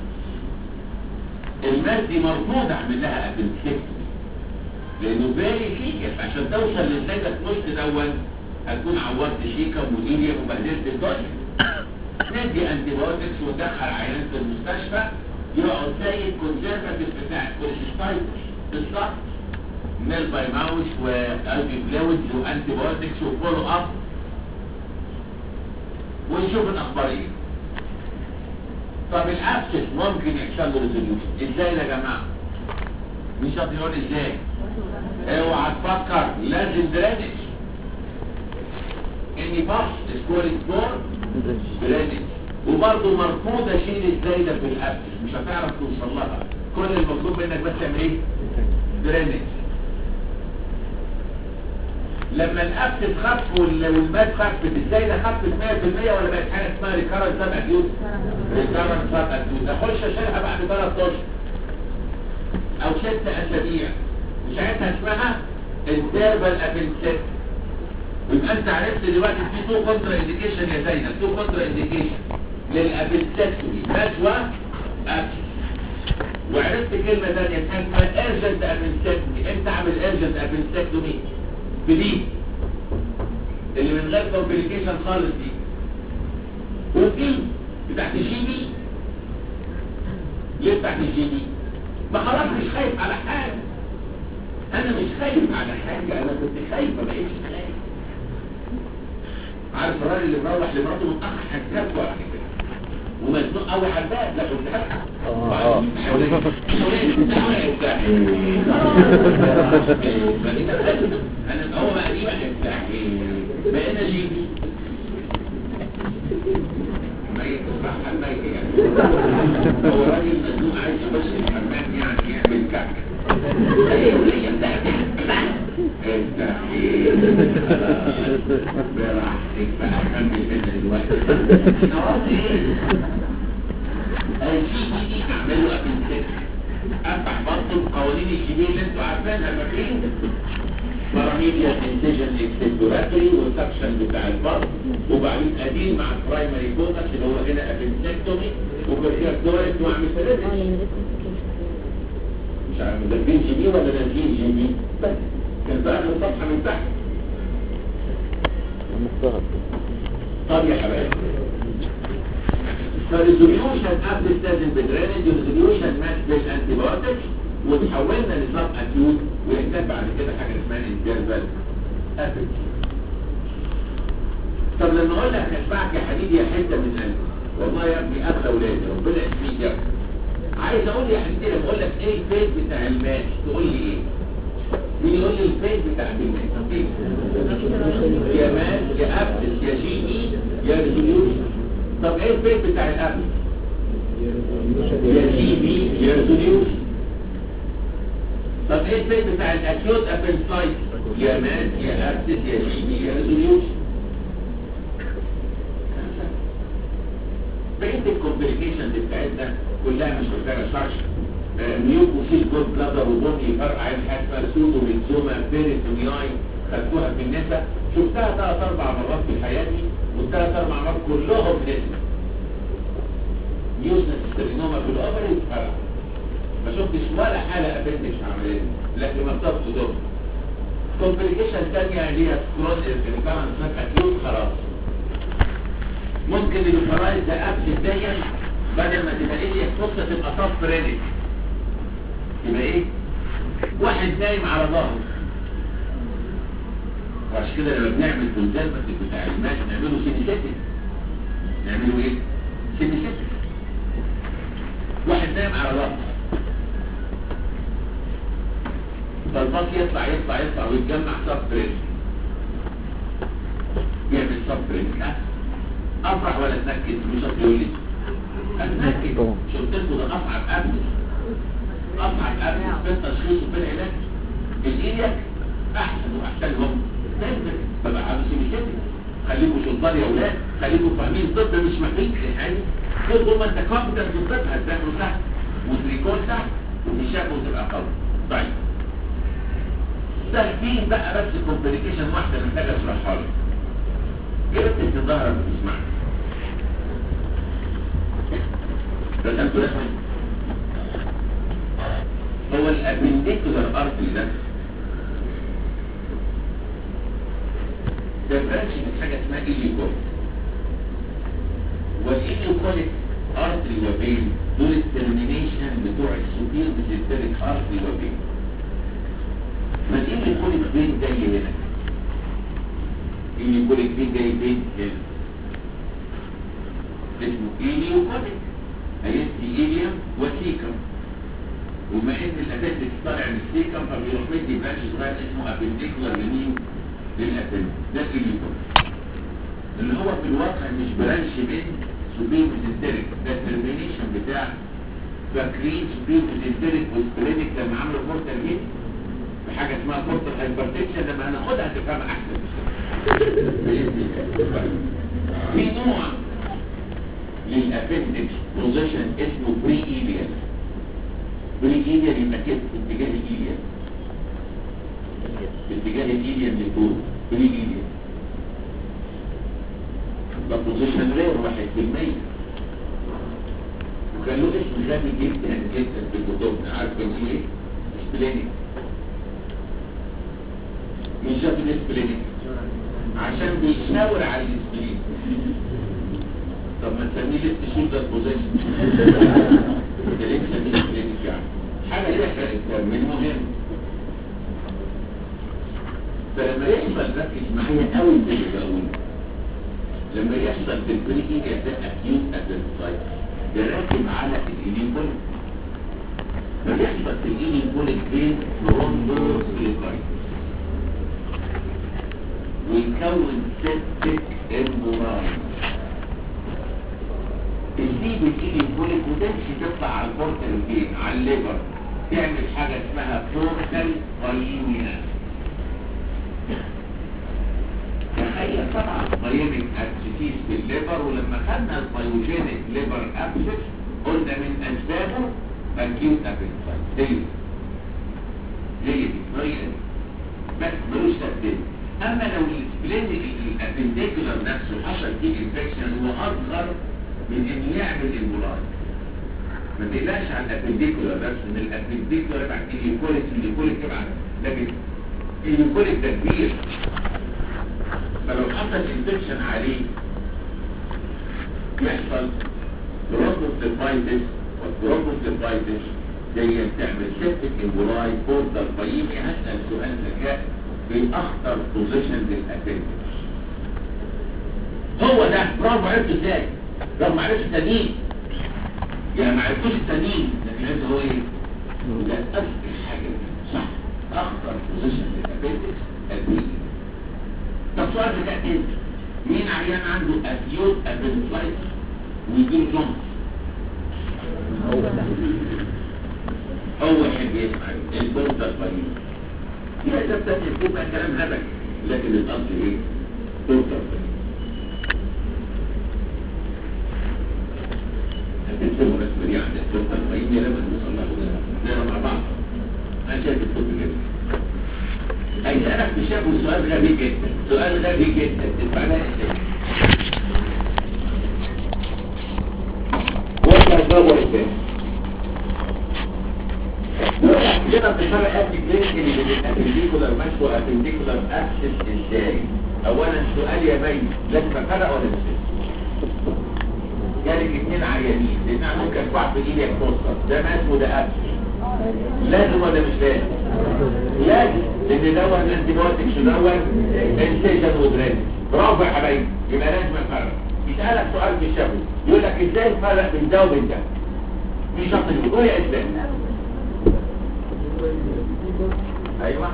الماس دي مرفوض اعمل لها ابنسكتومي لانه فيري فيكس عشان توصل للنجا نص دون هتكون عورت شيكا ومديريا وبهدلت الدنيا ندي انتي بايوتكس وندخل عيان في المستشفى يقعد زي الكونسرفاتيف بتاع الكوليستايتس بالظبط ميل باي ماوس والبي فلويدز وانتي بايوتكس وفولو اب ونشوف الاخبار ايه طب الابسس ممكن يحصل له ريزوليوشن ازاي يا جماعه مش هتقول ازاي اوعى تفكر لازم درينج اني باس سكورينج بور درينج وبرضه مرفوض اشيل الزايده في الابس مش هتعرف توصل لها كل المطلوب منك بس تعمل ايه درينج لما الابس خف وال- والماد خفت الزايده خفت 100% ولا بقت حاجه اسمها ريكارنت سب اكيوت ريكارنت سب اكيوت اخش اشيلها بعد ثلاث اشهر او ست اسابيع وساعتها اسمها انترفال ابنسيت يبقى انت عرفت دلوقتي في تو كونترا انديكيشن يا زينب تو كونترا انديكيشن للابنسكتومي نجوى ابس وعرفت كلمه ثانيه اسمها ايرجنت ابنسكتومي امتى اعمل ايرجنت ابنسكتومي بدي اللي من غير كومبليكيشن خالص دي وفي بتاعت الجي بي ليه بتاعت الجي بي ما خلاص مش خايف على حاجه انا مش خايف على حاجه انا كنت خايف ما بقيتش خايف عارف الراجل اللي مروح لمراته متاخر حكاك ولا حكاك ومزنوق قوي على الباب لا كنت هفتح اه اه انا هو بقى دي بقى بقينا جيبي ميت صح الميت يعني هو راجل مزنوق عايز يخش الحمام يعني يعمل كعك ايه وليه انت انت براحتك بقى كمل من دلوقتي خلاص ايه الجي بي دي اعمل له قبل كده افتح برضه قوانين الجي بي اللي انتوا عارفينها فاكرين باراميديا انتيجن اكسبتوراتوري والسكشن بتاع البطن وبعدين ادين مع البرايمري فوكس اللي هو هنا ابنسكتومي وبركيرتوريت واعمل اه سيريتش يعني ده complication. مش عارف دافين جي بي ولا دافين جي بي بس كان في اخر الصفحه من تحت مفترض طب يا حبايبي فالريزوليوشن قبل ستازن بدرينج ريزوليوشن ماتش بالانتي بايوتكس وتحولنا لنظام اكيوت ويحتاج بعد كده حاجه اسمها انترفال ابيك طب لما اقول لك اشبعك يا حبيبي يا حته من قلبي والله يا ابني اغلى اولادي ربنا يحميك يا ابني عايز اقول يا حبيبي لما اقول لك ايه الفيز بتاع الماتش تقول لي ايه مين يقول لي الفيز بتاع الماتش طب ايه يا مان يا ابل يا جي اي يا ريزوليوشن طب ايه الفيل بتاع الابل يا جي بي يا ريزوليوشن طب ايه الفيل بتاع الاكيوت ابنسايت يا مان يا ابل يا جي بي يا ريزوليوشن بقيت الكومبليكيشن بتاعتنا كلها مش محتاجه شرح ميوكوسيل جود بلادر وبومي فرقع الحاسه سودو ميكزوما بيريتونياي خدتوها في النساء شفتها ثلاث اربع مرات في حياتي والثلاث اربع مرات كلهم نساء يوزنس سترينوما في الاوفري فرقع ما شفتش ولا حاله ابندكس عمليه لكن ما بتاخد دور كومبليكيشن ثانيه اللي هي سكرون الكرنت اكيوت خلاص ممكن الفرايز ده قبل دايما بدل ما تبقى ايه القصه تبقى صف ريدي يبقى ايه واحد نايم على ظهره وعشان كده لما بنعمل كونسرفتيف بتاع الماش نعمله سينيسيتك نعمله ايه سينيسيتك واحد نايم على ظهره فالباص يطلع يطلع يطلع ويتجمع صف ريدي يعمل صف ريدي افرح ولا اتنكد مش هتقول لي اتنكد طبعا. مش قلت لكم ده اصعب قبل اصعب قبل في التشخيص وفي العلاج الايديك احسن واحسنهم دايما ببقى عامل سيميسيتك خليكم شطار يا اولاد خليكم فاهمين الطب مش محتاج يعني طول طول ما انت كومبتنت في الطب هتذاكره سهل وتريكول سهل وتشافه وتبقى قوي طيب تركيب بقى بس كومبليكيشن واحده محتاج اشرحها لك جبت في ظهرك وتسمع رسمت رسمة هو الابنديكولار ارتري ده ده برانش من حاجه اسمها ايليوكوليك والايليوكوليك ارتري وبين دول الترمينيشن بتوع السوبير بسيستميك ارتري وبين ما الايليوكوليك بين جاي هنا ايليوكوليك بين جاي بين هنا اسمه ايليوكوليك هيدي ايليوم وسيكم وما ان الاساس طالع من السيكم فبيروح مدي برانش صغير اسمه ابنديكولار لمين للابند ده ايليوكوليك اللي هو في الواقع مش برانش بين سوبيم ميزنتريك ده الترمينيشن بتاع فاكرين سوبيم ميزنتريك والسبلينيك لما عملوا بورتال جيت بحاجه اسمها بورتال هايبرتنشن لما هناخدها هتفهمها احسن بإذن الله. في نوع للابندكس بوزيشن اسمه بري ايليال بري ايليال يبقى كده اتجاه الايليال اتجاه الايليال لفوق بري ايليال ده بوزيشن غير واحد في المية وكان له اسم غبي جدا جدا في كتبنا عارف كان اسمه ايه؟ سبلينيك مش جابني سبلينيك عشان بيشاور على السبلين طب ما نسميه ليفت شولدر بوزيشن ده ليه نسميه سبلينيك يعني حاجه تحرق الدم المهم فلما يحصل ركز معايا قوي في اللي بقوله لما يحصل في البريكي ده اكيوت ادنسايت ده راكب على الانيبول فيحصل في الانيبول بين ثرومبوسكليرايتس ويكون سيبتك امبوراي السيب الانيبوليك وتمشي تطلع على البورتال بين على الليبر تعمل حاجه اسمها بورتال قيمينا تخيل طبعا بايونيك ابسيتيس في الليفر ولما خدنا البايوجينيك ليفر ابسيس قلنا من اسبابه اكيوت ابنسايت هي هي دي الطريقه دي بس ملوش ترتيب اما لو السبلينيك الابنديكولار نفسه حصل فيه انفكشن هو اصغر من انه يعمل امبولاي ما تقلقش عن الابنديكولار نفسه ان الابنديكولار بعد اليوكوليك اليوكوليك يبعت لكن اليوكوليك ده كبير فلو حصل انفكشن عليه يحصل ترومبوسيفايتس والترومبوسيفايتس دي تعمل سيبتك امبولاي بورتال فايمي هسأل سؤال ذكاء في اخطر بوزيشن للابندكس هو ده برافو عرفت ازاي لو ما عرفتش التانيين يعني ما عرفتوش التانيين لكن عرفت هو ايه وده اذكر حاجه صح اخطر بوزيشن للابندكس البيئي طب سؤال ذكاء تاني مين عيان عنده اكيوت ابندسايتس ويجيله جونز هو يحب يسمع البورتال فايل في اسباب تانية بتبقى كلام هبل لكن الاصل ايه؟ بورتال فايل هتكتبوا رسم دي عند البورتال فايل لما نوصل له نقرا مع بعض انا شايف الكتب كده هيسألك بشكل سؤال غبي جدا سؤال غبي جدا تدفع لها ازاي وانت هتدور ازاي كده بتفرق ابليكيشن اللي بين الابنديكولار مشو ابنديكولار اكسس ازاي اولا سؤال يا بي لازم افرق ولا مش جالك اثنين عيانين لان عندهم كفاح في ايدك توصل ده ماس وده اكسس لازم ولا مش لازم لازم لان دوا الانتي بايوتكس دوا انسيشن ودرين برافو يا حبايبي يبقى لازم افرق يسالك سؤال في الشفوي يقول لك ازاي تفرق بين ده وبين ده مش شرط يقول يا ازاي ايوه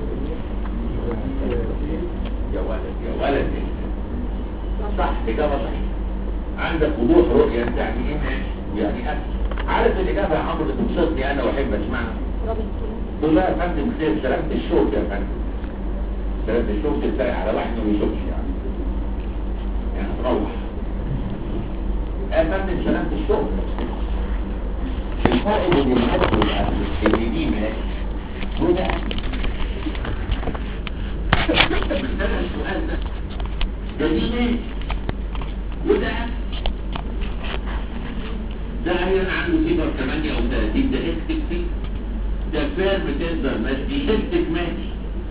يا ولد يا ولد صح اجابه صحيحه عندك وضوح رؤيه انت يعني ايه ماشي يعني أكل. عارف الاجابه يا عمرو اللي تبسطني انا واحب اسمعها تقول لها يا فندم خير سلامة الشوك يا فندم سلامة الشوك تتريق على واحد ما بيشوفش يعني يعني هتروح يا فندم سلامة الشوك الفرق بين المد والأكل اللي دي ماشي وده مثلا السؤال ده ده دي ماشي وده ده عيان عنده فيبر 38 ده اكتب فيه ده فيرم تقدر مادي اكتب مادي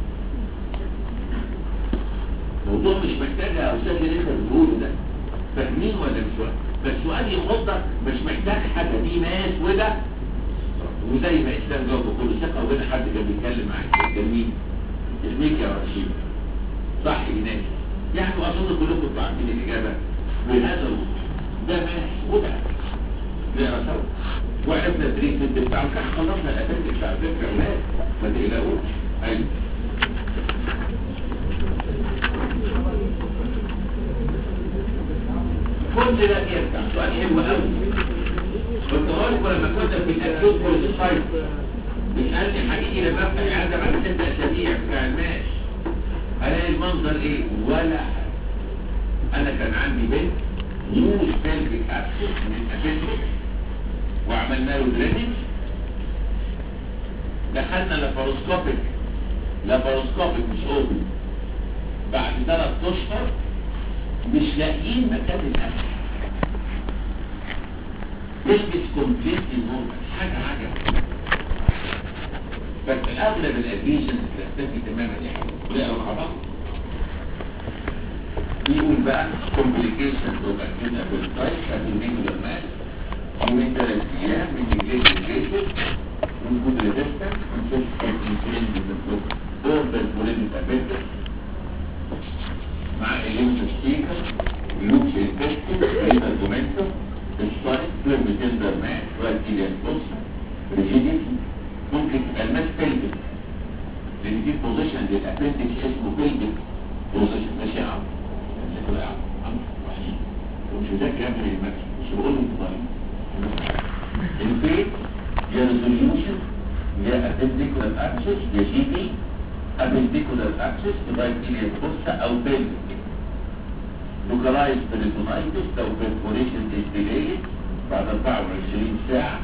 موضوع مش محتاج يا استاذ اللي انت بتقوله ده فاهمين ولا مش فاهم بس سؤال يخضك مش محتاج حاجه دي ناس وده وزي ما اسلام جاوب بكل ثقه وبين حد كان بيتكلم معاك جميل اسميك يا رشيد صح ايناس يعني اظن كلكم انتوا عارفين الاجابه بهذا الوضوح ده ماشي وده نقرا سوا وعرفنا التريتمنت بتاعه كان خلصنا الاساس على فكره يا ولاد ما تقلقوش ايوه كل كل ده يرجع سؤال حلو قوي كنت هقول لكم لما كنا في الاكيوت كوليستايت بيسالني حقيقي لما افتح العياده بعد ست اسابيع بتاع الماس الاقي المنظر ايه ولا حاجه انا كان عندي بنت يوز بلفيك ابسس من الابندكس وعملنا له درينج دخلنا لاباروسكوبيك لاباروسكوبيك مش اوبن بعد ثلاث اشهر مش لاقيين مكان الاكل تلبس كومبليتلي نورمال حاجه عجب بس اغلب الاديشنز بتختفي تماما يا حبيبي ونقرا مع بعض بيقول بقى complications of acute appendicitis at the regular mass يومين ثلاث ايام من الجيش للجيش وجود resistance consistent insulin development order polemic appendix مع الليمفوستيكا لوكس انتستين رينال مومنتوم السايت فيرم تندر ماس والتيليان بوس ريجيديتي ممكن تبقى الماس بيلفيك لان في بوزيشن للابندكس اسمه بيلفيك بوزيشن ماشي يا عم شكله يا عم عم وحيد ومش مذاكر يا ابني الماس مش بقول له طيب الفيت يا ريزوليوشن يا ابنديكولار اكسس يا جي بي appendicular access لغاية إليا بوستا أو pelvic localized peritonitis لو perforation is delayed بعد 24 ساعة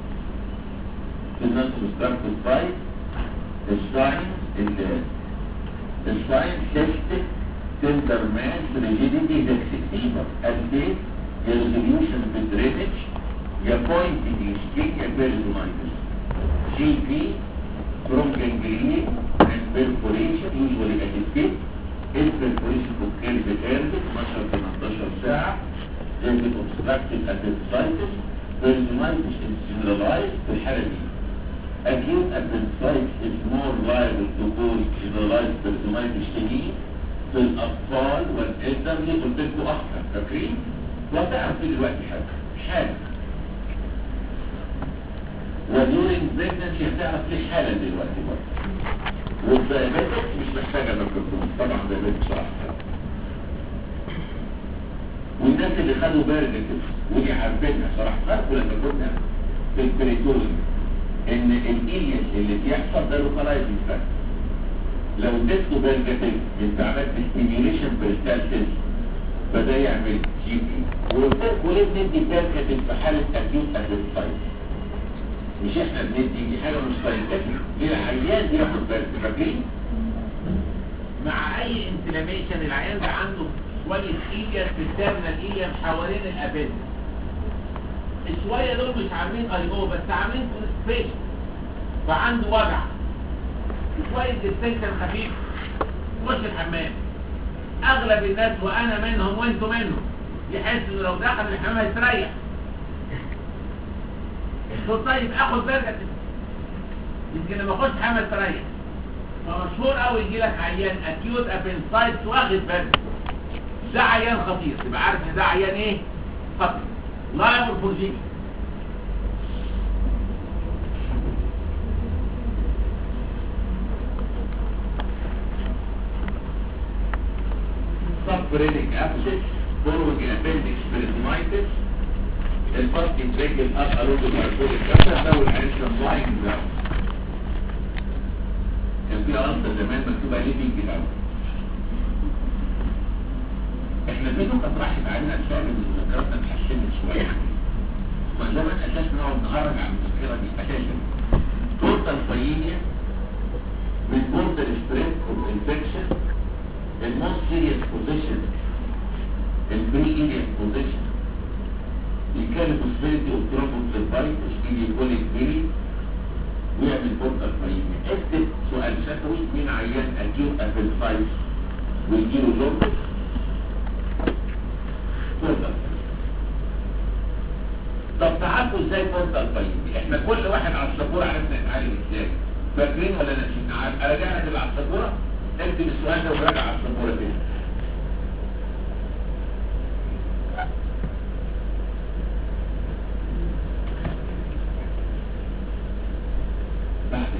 الناس obstructed pipe الساينز الساينز cystic tender mass rigidity vexed fever البيت يا resolution بالdrainage يا pointing ischemia peritonitis GP from gangrene and perforation usually at the tip if perforation occurs early 12 18 ساعة then the obstructive appendicitis peritonitis is generalized في الحالة دي acute appendicitis is more liable to cause generalized peritonitis شديد في الأطفال والإلدرلي قلت لكم أكتر فاكرين؟ وهتعرف في دلوقتي حاجة حاجة ودورين بريجنسي هتعرف ليه حالا دلوقتي برضه والدايابيتك مش محتاجة ميكروفون طبعا دايابيتك صراحة والناس اللي خدوا بارجتس ودي عارفينها صراحة فاكروا لما كنا في البريتوريوم ان الإليس اللي بيحصل ده لوكالايزنج فاكتور لو اديته بارجتس انت عملت ستيميوليشن بريستالسيس فده يعمل جي بي وليه بندي بارجتس في حالة اكيوت ابيتايتس مش احنا بندي دي حاجه مش ساينتفك دي العيان بياخد بالك فاكرين مع اي انفلاميشن العيان ده عنده شويه ايليا في التيرمينال ايليا حوالين الابد الشويه دول مش عاملين اي او بس عاملين كونستريشن فعنده وجع شويه ديستنكشن خفيف خش الحمام اغلب الناس وانا منهم وانتم منهم يحس انه لو دخل الحمام هيستريح قلت طيب اخد برجة يمكن لما اخش حمل تريح فمشهور قوي يجي لك عيان اكيوت ابنسايتس واخد برجة ده عيان خطير تبقى عارف ان ده عيان ايه خطير لايبل فور جي subphrenic abscess following appendix peritonitis الفرق بريك الاب الوجه الاركول الكسر ده والعيش لاين جراوند كان في ارض زمان مكتوب عليه بينج جراوند احنا في نقطة راحت علينا بسبب ان ذاكرتنا اتحسنت شوية وزمان اساسا نقعد نهرج عن الذاكرة دي اساسا توتال فايليا من بوردر ستريس اوف انفكشن الموست سيريس بوزيشن البري ايليس بوزيشن يتكلم possibility of thrombophlebitis ileophilic بيري ويعمل بورتال فايميا اكتب سؤال شفوي مين عيان acute appendicitis ويجيله جوردس بورتال طب تعرفوا ازاي بورتال فايميا احنا كل واحد على السبوره عرفنا نتعلم ازاي فاكرين ولا ناسيين ارجع لك على السبوره اكتب السؤال ده وراجع على السبوره تاني بعد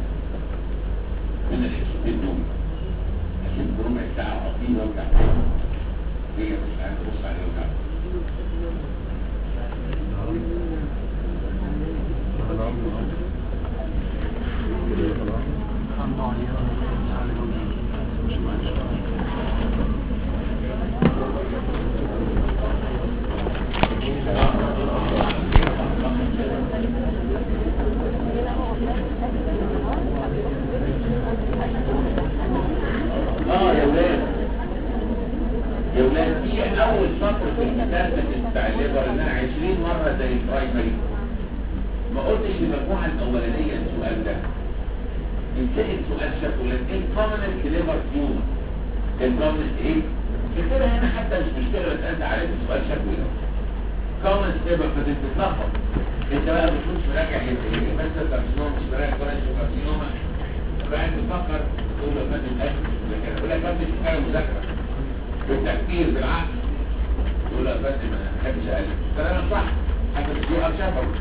من الحساب النوم حسب ربع ساعة أطيل وارجع هي مش عايز أبص عليه وارجع اه يا ولاد يا ولاد دي اول سطر في الكتاب بتاع الليبر انها 20 مره زي البرايمري ما قلتش المجموعه الاولانيه السؤال ده ينتهي سؤال شكله لك ايه كومنت ليبر تيومر الكومنت ايه كده هنا حتى مش مشكله بس انت عارف السؤال شكله ده كومنت ليبر فتتلخبط انت بقى بتكونش مراجع ايه بس الكارسينوما مش مراجع كورنيش كارسينوما فقاعد تفكر تقول له فاتن الاكل لكن اقول لك فاتن حاجه مذاكره بالتفكير بالعقل تقول له فاتن ما بحبش اقلب كلامك صح حتى مش يقف شفوي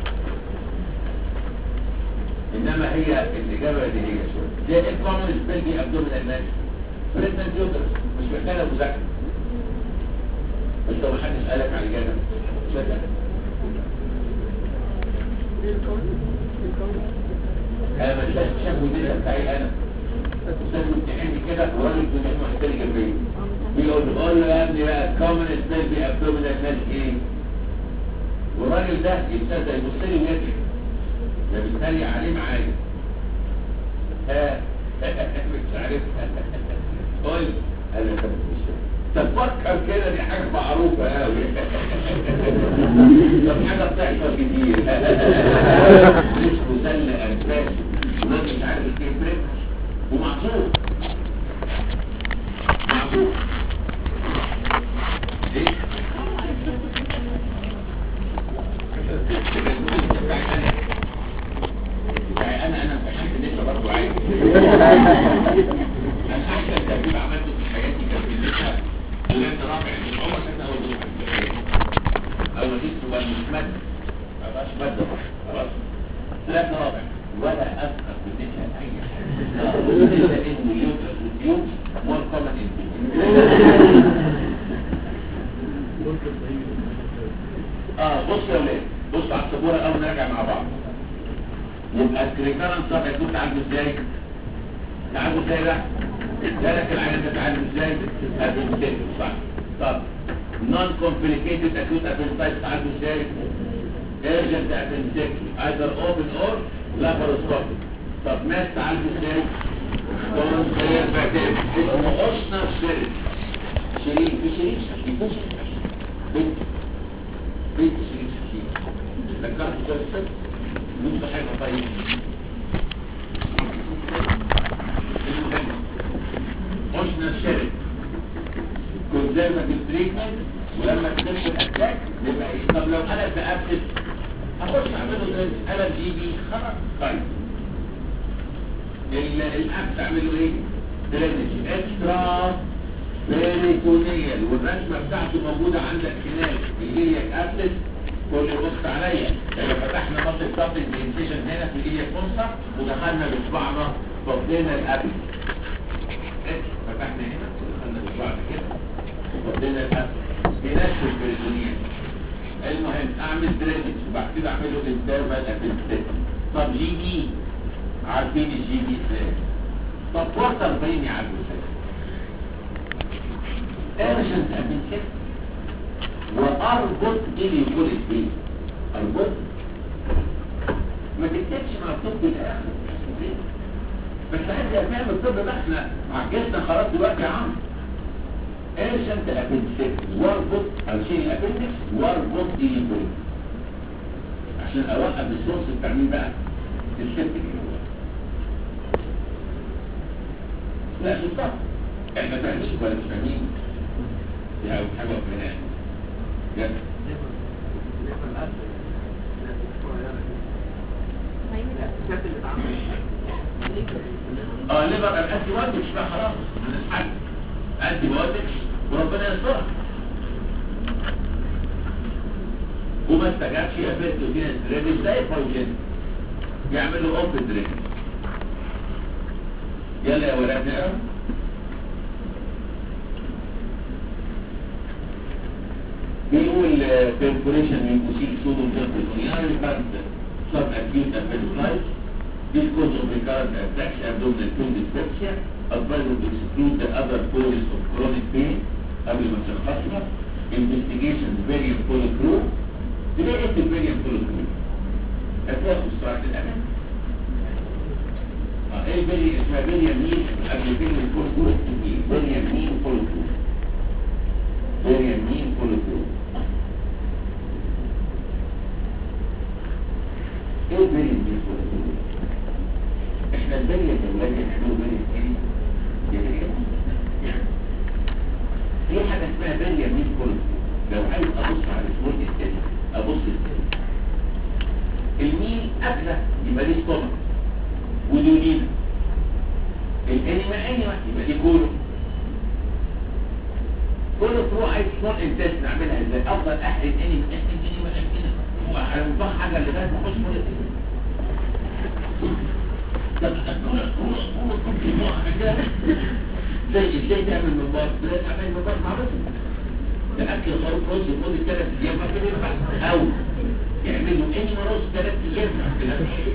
انما هي الاجابه دي هي شويه دي الكومن سبيل دي ابدومينال ماس بريزنت يوترس مش محتاجه مذاكره انت ما حدش قالك على الاجابه صدق انا ما شايف شافوا دي بتاعي انا استاذ امتحاني كده وراجل دماغ محتاج جنبي بيقول له قول له يا ابني بقى كومن سبيل دي ابدومينال ماس ايه والراجل ده يبتدى يبص لي ويضحك ده بيتريق عليه معايا ها مش عارف قول قال لي طب مش تفكر كده دي حاجه معروفه قوي طب حاجه بتحصل كتير مش مسلى انفاس وناس مش عارف كيف بريك ومعصوم معصوم ايه يعني انا انا امتحنت لسه برضه عايز انا احسن ترتيب عملته في حياتي كان في لسه ثلاثة رابع مش عمر كان اول دفعه اول دي هو مش ماده ما بقاش ماده خلاص ثلاثة رابع ولا اذكر في لسه اي حاجه الا انه يوتر يوتيوب مور كومن اه بص يا ولاد بص على السبوره اول نرجع مع بعض يبقى الكريكارن صح يكون تعالجه ازاي تعالجه ازاي بقى ذلك العيان ده تعالجه ازاي ابنتين صح طب نون كومبليكيتد اكيوت ابنتايت تعالجه ازاي urgent appendectomy either open or laparoscopic طب ماس تعالجه ازاي كون سير بعدين اسمه اوسنا سيرين شيرين في شيرين يكون بنت بنت شيرين شيرين ذكرت كويس منذ حاجة طيب قلنا الشرك كونزرفاتيف تريتمنت ولما تخش الاتاك نبقى ايه طب لو انا تقفل هخش اعمله درينج انا جي بي خلاص طيب الاب تعمله ايه؟ درينج اكسترا بيريتونيال والرسمه بتاعته موجوده عندك هناك اللي هي اتقفلت كل بص عليا لما فتحنا مصر الضبط الانسيشن هنا في ايديا الخمسة ودخلنا بصبعنا فضينا القبل فتحنا هنا ودخلنا بصبعنا كده وفضينا القبل هناك في البريزونية المهم اعمل درينج وبعد كده اعمله انترفال ابنتين طب جي بي عارفين الجي بي ازاي طب وصل بيني على ازاي ارجنت ابنتين واربط اللي يقول ايه اربط ما تكتبش مكتوب بالاخر بس عايز افهم الطب بقى احنا عجزنا خلاص دلوقتي يا عم ارشنت ابندكس واربط اشيل الابندكس واربط اللي يقول عشان اوقف الصوص بتاع مين بقى السبت اللي هو لا مش صح احنا فاهمين ولا مش فاهمين دي اول حاجه وفيناها جد اه ليبر الانتي بايوتكس بقى خلاص بنسحب انتي بايوتكس وربنا يسترها وما استجابش يا بنت ودينا دريب ازاي فايجن يعملوا اوبن دريب يلا يا ولاد نقرا بيقول perforation mucosal pseudoperitoneal recurrent subacute appendicitis This cause of recurrent attacks abdominal pain dyspepsia advised to exclude the other causes of chronic pain قبل ما تشخصها investigation very full through تلاقي ايه very full through هتلاقي مستعد الأمان اه ايه very اسمها very يمين قبل كلمة full through ايه very يمين full through very يمين full through ايه very يمين full through احنا البرية الأولاد يعملوا برية ايه؟ يا برية في حاجة اسمها برية مين كل لو عايز أبص على الاسبوع الثاني أبص ازاي الميل أكلة يبقى دي ستومك ودولينا الانيما انيما يبقى دي كولو كولو تروح عايز سمول انتاج نعملها ازاي افضل احرق انيما انيما انيما وهنفخ حاجة اللي بس نخش سمول انتاج زي ازاي تعمل من بره لا تعمل من بره معروف ده اكل خروف رز لمده ثلاث ايام ما كده ينفع او يعملوا اني رز ثلاث ايام كده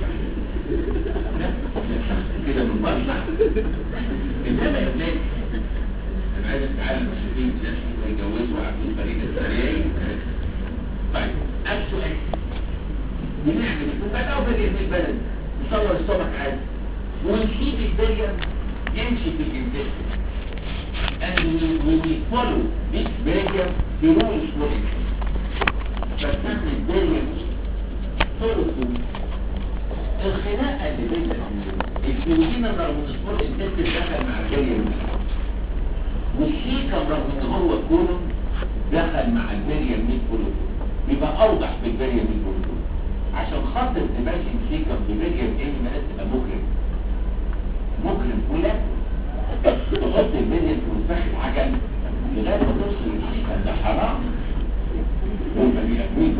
كده من بره انما يا ولاد انا عايز اتعلم شوفين ناس يتجوزوا وعاملين فريق السريعي طيب السؤال بنعمل وبدأوا بدأ في البلد نصور السمك عادي ونسيب البريم يمشي في الانتاج and we, we will follow this barrier through its logic فكان البريم طرقه الخناقة اللي بين الفيروجين رغم ان سبورت انتاج دخل مع البريم والسيكم رغم ان هو كولوم دخل مع البريم ميت كولوم يبقى اوضح في البريم ميت كولوم عشان خاطر تماشي سيكم بمليون ايه ما تبقى مكرم مكرم ولا تحط المليون في مفتاح العجل لغايه ما توصل للسيكم ده حرام وما بيأكلين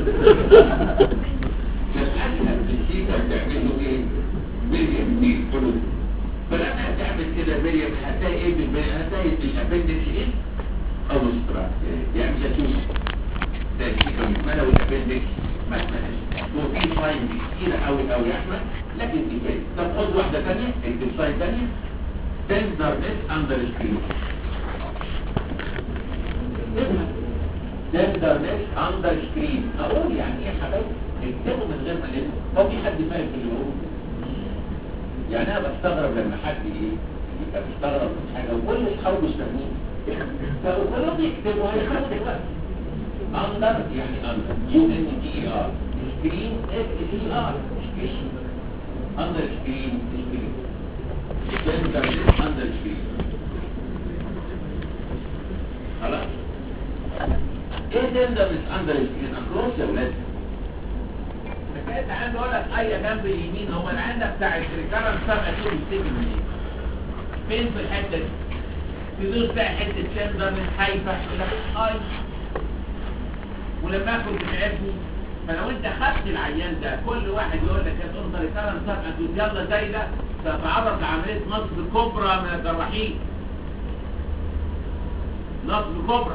فالأسهل في السيكم تعمله ايه؟ مليون ميل كله فلما هتعمل كده مليون هتلاقي ايه بالمليون هتلاقي الابندكس ايه؟ او استراك يعني مش هتوصل ده السيكم يتملى والابندكس ما اتملاش وفي سلايد كتيرة قوي قوي يا احمد لكن كفايه طب خد واحدة تانية اكتب سلايد تانية tenderness under skin tenderness under screen اقول يعني ايه يا حبايبي اكتبوا من غير ما نكتب هو في حد فاهم في اللي بقوله يعني انا بستغرب لما حد ايه يبقى بيستغرب من حاجه وكل اصحابه مش فاهمين فكلهم يكتبوا هيخلص الوقت under يعني under U N D E R screen S C R screen under screen screen center under screen خلاص ايه تندر مش under screen اخلص يا ولاد فكانت عندي اقول لك اي جنب اليمين هو العين ده بتاع الريكارنس سبقه فيه بيشتكي من ايه فين في الحته دي تدوس تلاقي حته تندر من حيفا يقول لك اي ولما اكل تعبني فلو انت خدت العيان ده كل واحد يقول لك يا تقول ده ريكارنس سبقه تقول يلا زي ده تتعرض لعمليه نصب كبرى من الجراحين نصب كبرى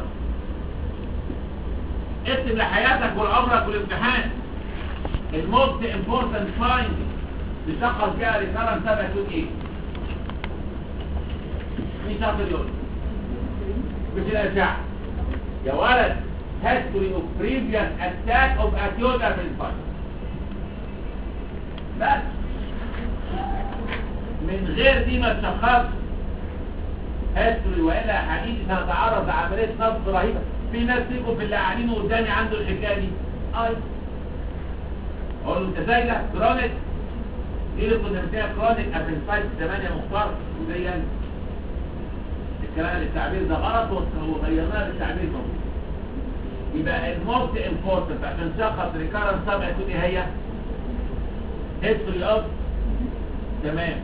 اكتب لحياتك ولعمرك والامتحان الموست امبورتنت فايندنج تشخص بيها ريكارنس سبقه تقول ايه مين شاطر يقول مش الاشعه يا ولد history of previous attack of acute appendicitis بس من غير دي ما تشخص history والا حقيقي هنتعرض لعمليه نصب رهيبه في ناس يجوا في اللي قاعدين قدامي عنده الحكايه دي اي اقول له انت زي ده كرونيك ايه اللي كنا بنسميها كرونيك ابندسايتس زمان يا مختار زي انت الكلام التعبير ده غلط وغيرناه للتعبير موجود يبقى الموست امبورتنت عشان تشخص ريكارنس سبع تقول ايه هي هيستوري اوف تمام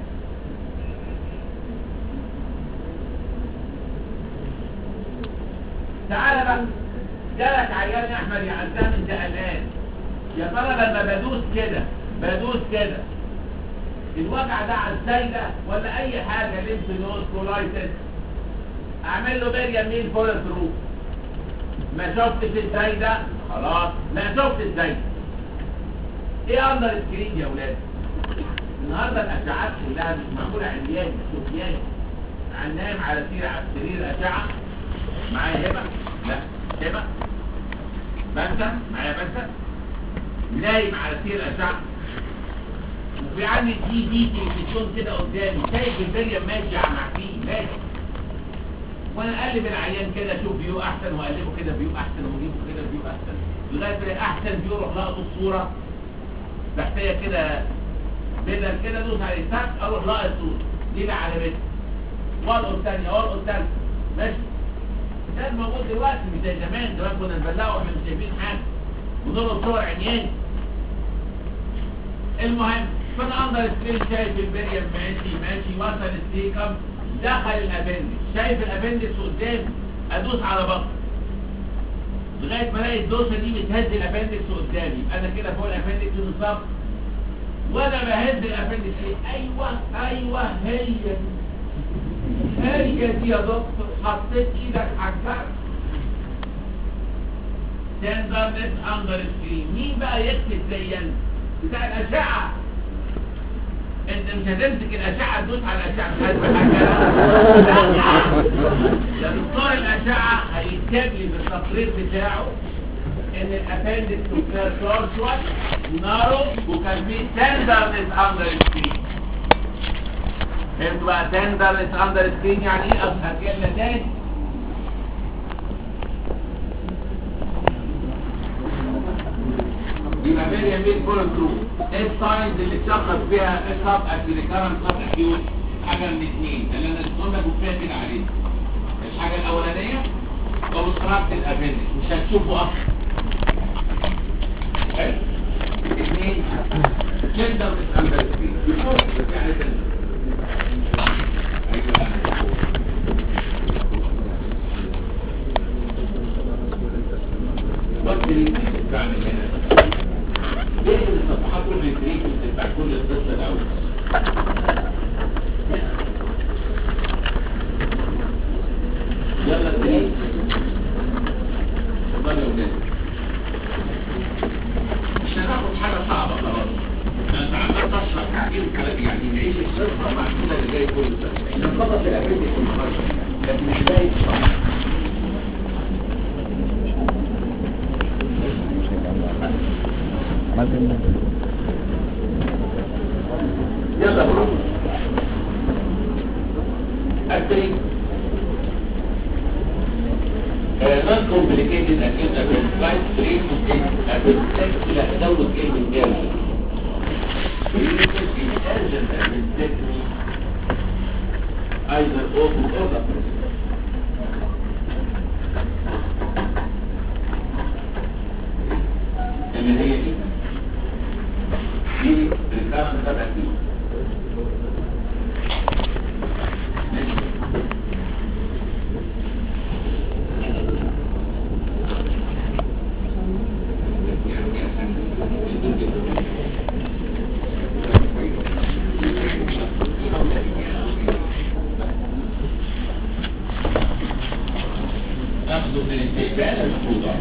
تعالى بقى جالك عيان يا احمد يا عزام انت قلقان يا ترى لما بدوس كده بدوس كده الوجع ده على الزايده ولا اي حاجه ليمف نود كولايتس اعمل له بير يمين فول ثرو ما شفتش الزايدة خلاص ما شفت الزايدة ايه اندر سكرين يا ولاد النهارده الاشعاعات كلها مش معموله عمياني سفياني عن نايم على سرير على سرير اشعه معايا هبه لا هبه بنسى معايا بنسى نايم على سرير اشعه وفي عندي دي دي تلفزيون كده قدامي شايف البريم ماشي مع فيه ماشي وانا اقلب العيان كده اشوف فيو احسن واقلبه كده فيو احسن واجيبه كده فيو احسن لغايه ما الاقي احسن فيو اروح لقط الصوره تحتيه كده بدل كده دوس عليه تك اروح لاقط الصوره دي بقى على بيتي والقط الثانيه والقط الثالثه ماشي ده الموجود دلوقتي مش زي زمان زمان كنا نبلعه واحنا مش شايفين حاجه ونربط صور عيان المهم فانا اندر سكرين شايف البريم ماشي ماشي وصل السيكم دخل الابندكس شايف الابندكس قدامي ادوس على بطن لغايه ما الاقي الدوسه دي بتهز الابندكس قدامي يبقى انا كده فوق الابندكس بالظبط وانا بهز الابندكس ايه ايوه ايوه هي دي. هي دي يا دكتور حطيت ايدك على الكعب تندرنس اندر سكرين مين بقى يكتب زينا بتاع الاشعه انت مش هتمسك الاشعه تدوس على الاشعه مش هتبقى حاجه ده دكتور الاشعه هيكتب لي بالتقرير بتاعه ان الابندكس وكان شورت نارو وكان فيه تندرنس اندر سكرين فهمتوا بقى تندرنس اندر سكرين يعني ايه اصحى كلمه تاني يبقى فيري يمين فول ثرو ايه الساينز اللي تشخص بيها السب اكيوريكارنت سب اكيوت حاجه من الاثنين اللي انا قلنا كفايه كده عليه الحاجه الاولانيه اوبستراكت الابندكس مش هتشوفه اصلا حلو اثنين تندر مش اندر سكرين يعني تندر وقت الريتريت بعمل هنا ليه الصفحات الريتريت بتبقى كل القصه الاول يلا تريت اتفضل يا ولاد مش هناخد حاجه صعبه خلاص انت عمال تشرح تعجيل كلام يعني نعيش القصه مع كده اللي جاي كل ده احنا فقط الابدي في المخرج لكن مش باقي الصح عملت ايه؟ يلا بقى التريك non complicated acute appendicitis treatment is appendicitis لا تزود كلمة جامد treatment is urgent appendectomy either open or laparoscopic اللي هي دي دي رسالة سبع كيلو ماشي ناخده من الاستقبال المفروض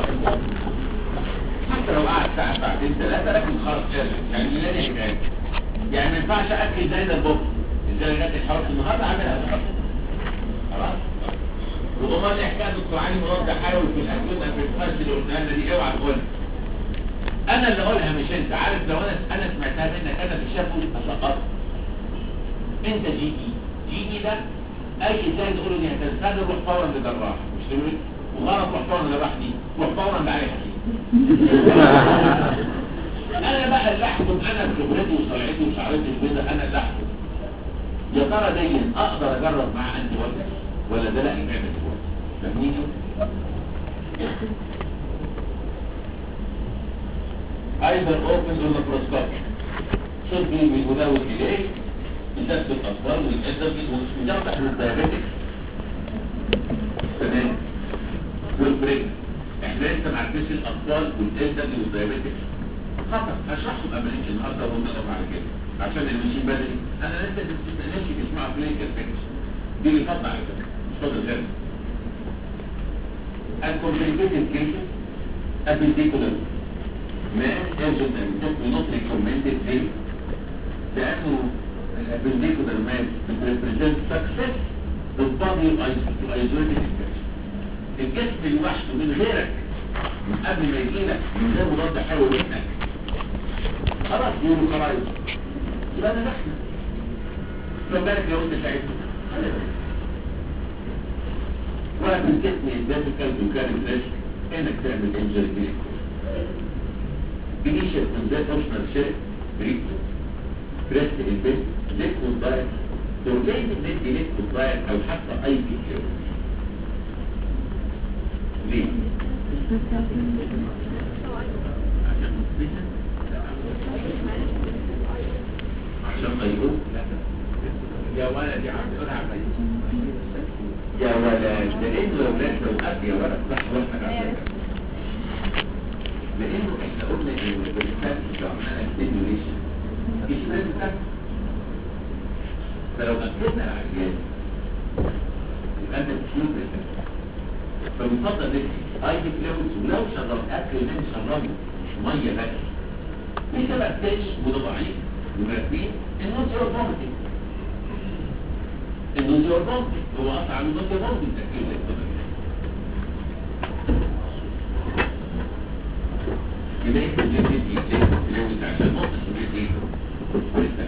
حتى لو قعد ساعة ساعتين ثلاثة لكن خلاص قادر يعني لا حكاية يعني ما ينفعش أكل زي ده البكر ازاي جات الحرس النهارده عاملها بكرة خلاص وأمال إيه حكاية دكتور علي مراد ده حاول في الأجوبة في الفرش اللي قلناها لنا دي اوعى تقولها أنا اللي أقولها مش أنت عارف لو أنا أنا سمعتها منك أنا في الشافو أسقطت أنت جي دي جي دي ده أي زي تقول إن هتنسان روح فورا لجراح مش تقول وغلط روح فورا لجراح دي روح فورا لعلي حكيم انا بقى اللي احكم انا بخبرتي وصلعتي وشعرتي البيضاء انا اللي احكم يا ترى دي اقدر اجرب مع انتي ولا ولا ده لا يعمل دلوقتي فاهمين ايضا اوبن ولا بروسكوبي شوف مين بيقولوا اليه بالذات الاطفال والادب ويفتح للدايابيتك تمام والبريك احنا لسه ما عرفناش الاطفال والالدرلي والدايابيتك خطر هشرحهم امريكا النهارده وهم نقف على كده عشان اللي ماشيين بدري انا لسه ماشي بيسمعوا كلينيكال فيكس دي اللي فضل على كده مش فاضل غير uncomplicated cases appendicular mass urgent and definitely not recommended ليه؟ لأنه الابنديكولار ماس بتريبريزنت سكسس بالبادي ايزوليتد انفكشن الجسم لوحده من غيرك من قبل ما يجيلك من غير مضاد حيوي منك خلاص يقولوا خلاص يبقى ده احنا لو بالك لو انت ساعدته وقت الجسم الدافيكال وكان ريسك انك تعمل انجري بيك initial conventional shape treatment بريست البيت ليكويد دايت لو لازم ندي ليكويد دايت او حتى اي بي كيو ليه؟ عشان طيبوه؟ يا ولد يا عم تقولها على يا ولد لانه لو ولاد لو اب يا ولد صح واحنا عارفين لانه احنا قلنا ان الانسان لو عملنا ستيميوليشن مفيش لازم فلو اكدنا العيان يبقى انت بتشوف الانسان فبيفضل ندي اي فلويدز ولو شرب اكل لازم شربه ميه بس في سبب تاني وده ضعيف ومرتبين النوزيو فوميتنج النوزيو فوميتنج هو اصلا عنده نوزيو فوميتنج تاكيد يبقى انت بتدي ايه فلويدز عشان نقص الايه والسبب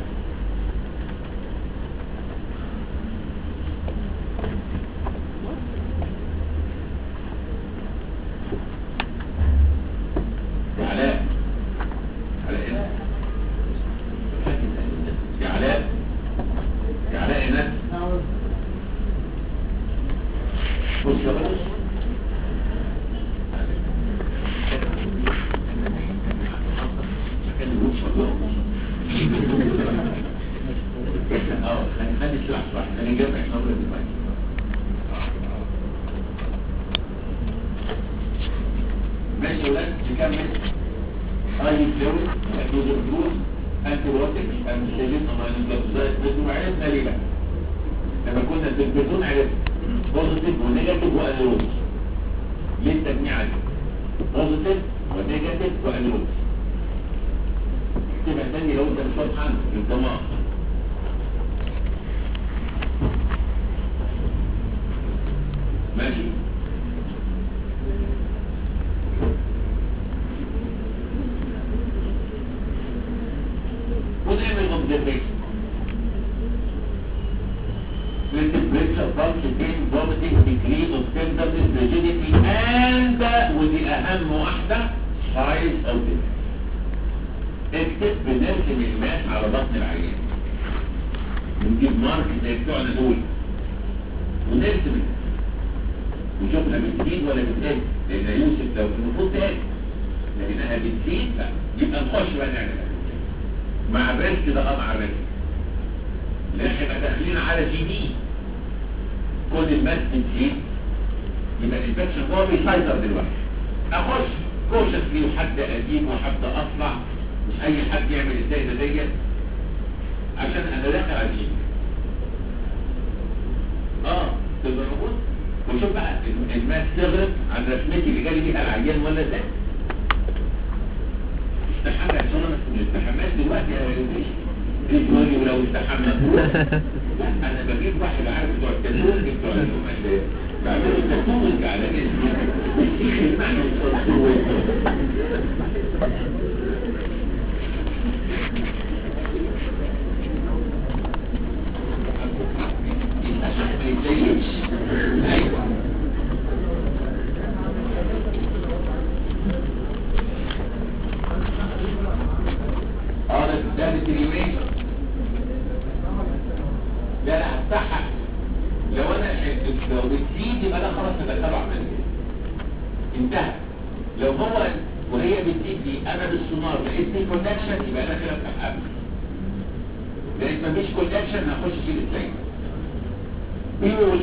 علاء علاء ايه يا علاء يا علاء يا ناس بص يا بص كان يقول شغل اه خلي خلي السلاح صح خلي نجمع شغل دلوقتي ماشي يا ولاد نكمل اي فلويد اكلوزر فلويد انتيبيوتيك امستيجين امينو جلوكوزايد بدون عرفنا ليه بقى لما كنا في البيتون عرفنا بوزيتيف ونيجاتيف وانيروبس ليه التجميع دي بوزيتيف ونيجاتيف وانيروبس اكتبها تاني لو انت مش واضح عنه الدماغ ماشي ونعمل observation with the pressure pulse again vomiting degree of tenderness rigidity and ودي اهم واحدة size of the اكتب بنرسم الماس على بطن العيان ونجيب مارك زي بتوعنا دول ونرسم وشوفها بتزيد ولا بتقل لان يوسف لو المفروض تقل لانها بتزيد لا يبقى نخش بقى نعمل مع بريست ده اه مع بريست لان احنا داخلين على جي بي كل الماس بتزيد يبقى الانفكشن هو بيسيطر دلوقتي اخش كوشسلي وحد قديم وحد اطلع مش اي حد يعمل الدايره ديت عشان انا داخل على جي اه تبقى موجود وشوف بقى الماس تغرب عن رسمتي اللي جالي بيها العيان ولا ازاي استحمى عشان انا ما استحماش دلوقتي يا ريش ايش واجي ولو استحمى لا انا بجيب واحد عارف بتوع التاتوج بتوع اللي بعملوا التاتوج على اسمي الشيخ المعنى التصوير عشان ما يتضايقش ايوه اه ده ده التريوين لا لا هفتحها لو انا لو بتزيد يبقى ده خلاص تدخله عمليه انتهى لو هو وهي بتزيد دي انا بالسونار لقيت في كونكشن يبقى انا كده افتح قبل لقيت مفيش كونكشن هخش فيه ازاي بيقول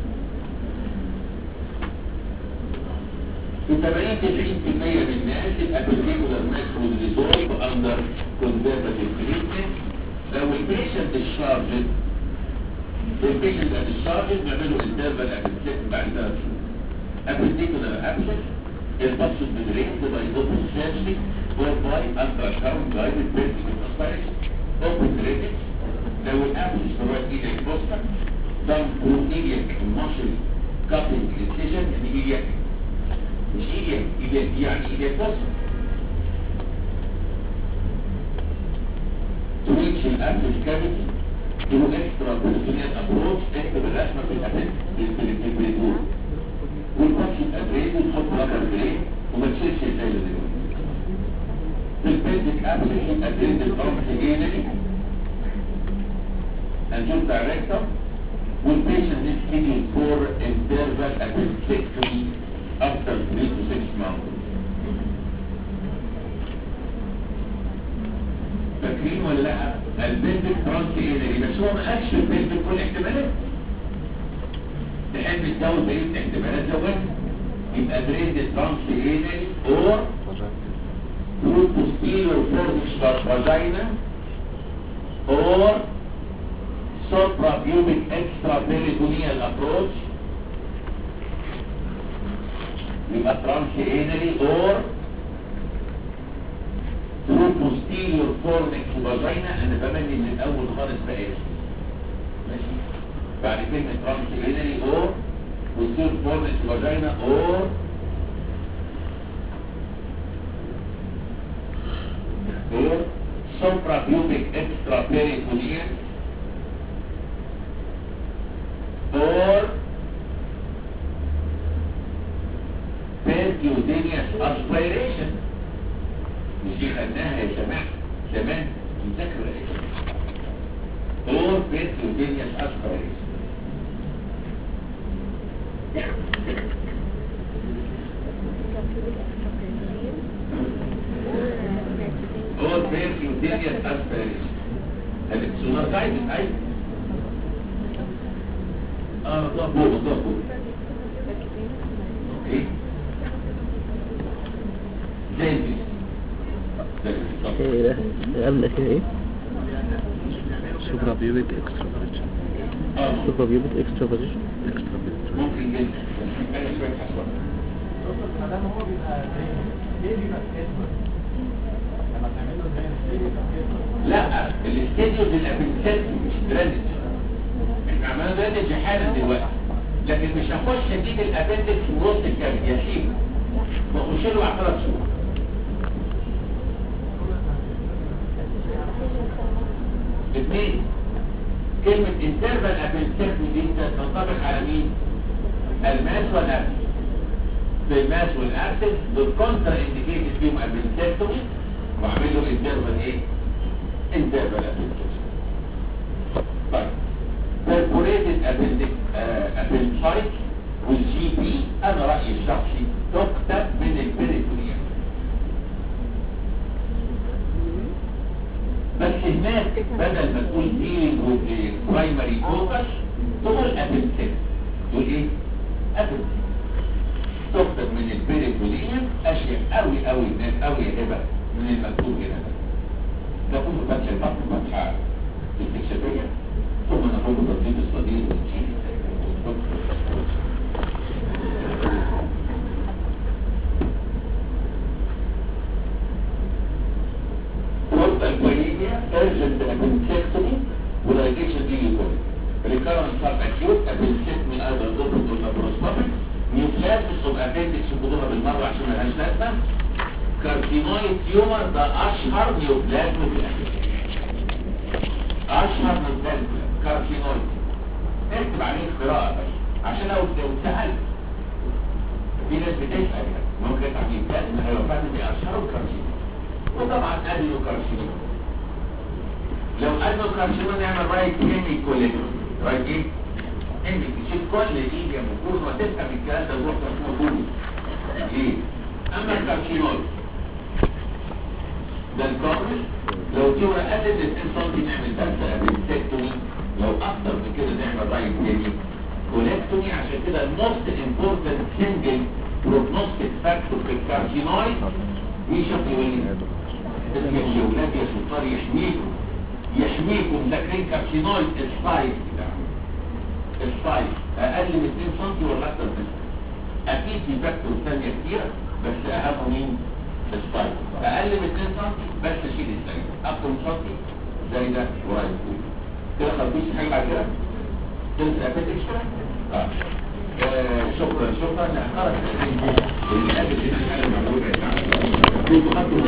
في 80 90% من الناس الابيليكولار ماكرو ريزولف اندر كونزرفاتيف تريتمنت لو البيشنت ديشارجد البيشنت ديشارجد نعمله انترفال ابيليكولار بعد ثلاث شهور appendicular abscess البصل بالريت by open surgery or by ultrasound guided vertical aspiration open radius لو الابسس في الرايت ايدك بوستر done through iliac muscle cutting incision يعني iliac مش iliac iliac يعني iliac بوستر to reach الابسس cavity through extra peritoneal approach اكتب الرسمة في الابسس بالبريتور والبطش الادريني تحط رابر برين وما تشيلش زي اللي دلوقتي في البيزك ابسس الادريني الارمس جينري هنشوف دايركتور والبيشنت is scheduled for interval appendectomy after 3 to 6 months فاكرين ولا لا البيزك ترانس جينري بس هو ما قالش البيزك كل احتمالات تحب تزود بقيه احتمالات زودها يبقى دريد ترانس جينري اور through posterior fornix vagina or suprapubic extraperitoneal approach يبقى transanally or through posterior fornix vagina انا بمني من الاول خالص بقاش ماشي بعد كلمة transanally or posterior fornix vagina or or suprapubic extraperitoneal or percutaneous aspiration مش دي خدناها يا جماعة زمان نذاكر ايه or percutaneous aspiration or percutaneous aspiration السونار جايد ايوه اه ضبط ضبط اوكي زي البيس زي البيس. ايه ده قبل كده ايه سوبرا بيوبيك اكسترا فيجن اه سوبرا بيوبيك اكسترا فيجن اكسترا فيجن ممكن جدا بس محتاج شويه حسوات مادام هو بيبقى ليه بيبقى اسود لما تعمله زي ليه بيبقى اسود لا الاستديو للابنسات مش درينج احنا عملنا درينج حالا دلوقتي لكن مش هخش اجيب الابندكس في وسط الكامل يسيب واخش له على ثلاث شهور اثنين كلمة انترفال ابنسكتومي دي تنطبق على مين؟ الماس والابس في الماس والابسس بالكونتر انديكيتد فيهم ابنسكتومي واعمل له انترفال ايه؟ انترفال ابنسكتومي طيب perforated appendix uh, appendicitis والجي بي انا رأيي الشخصي تكتب من البريتونيا بس هناك بدل ما تقول dealing with the primary focus تقول appendix تقول ايه؟ appendix تكتب من البريتونيا اشياء قوي قوي ناس قوي يا هبه من المكتوب هنا ده ده كله فتح البطن فتحه استكشافيه ثم نقوم بتطبيق الصديق والجين Total bulimia, urgent appendectomy, relegation ilegal. Recurrent subacute appendectomy either open or laparoscopic. Nucleasis of appendix يقولوها بالمرة عشان ملهاش لازمة. كارسينويد تيومر ده أشهر نيوبلازم في الأنديك. اشهر من ذلك كارسينويد اكتب عليه قراءة بس عشان لو لو سألت في ناس بتسأل يعني ممكن تعمل لازم هيبقى فاهم ان اشهر كارسينويد وطبعا ادنو كارسينويد لو ادنو كارسينويد نعمل رايت هيمي كوليتون رايت ايه؟ هيمي تشيل كل ايديا مفروض وتفهم الكلام ده وروح تسمه كله ليه؟ اما الكارسينويد ده الكامل لو تيورا قلت ال 2 سم نعمل بس ابنسكتومي لو اكتر من كده نعمل رايت تاني كولكتومي عشان كده الموست امبورتنت سنجل بروجنوستيك فاكتور في الكارسينويد يشوف يقول لي اسم يا ولاد يا سلطان يحميكم يحميكم ذاكرين كارسينويد السايز بتاعه السايز اقل من 2 سم ولا اكتر من اكيد في فاكتور ثانيه كتير بس اهم مين السايز اقل من 2 سم بس اشيل الزايد اكتر من سم زي ده ورايت كده خلصتش حاجه بعد كده تنسى ابيتكس اه آه، شكرا شكرا خلاص اللي قبل هنا حاجه موجوده كنتوا خدتوا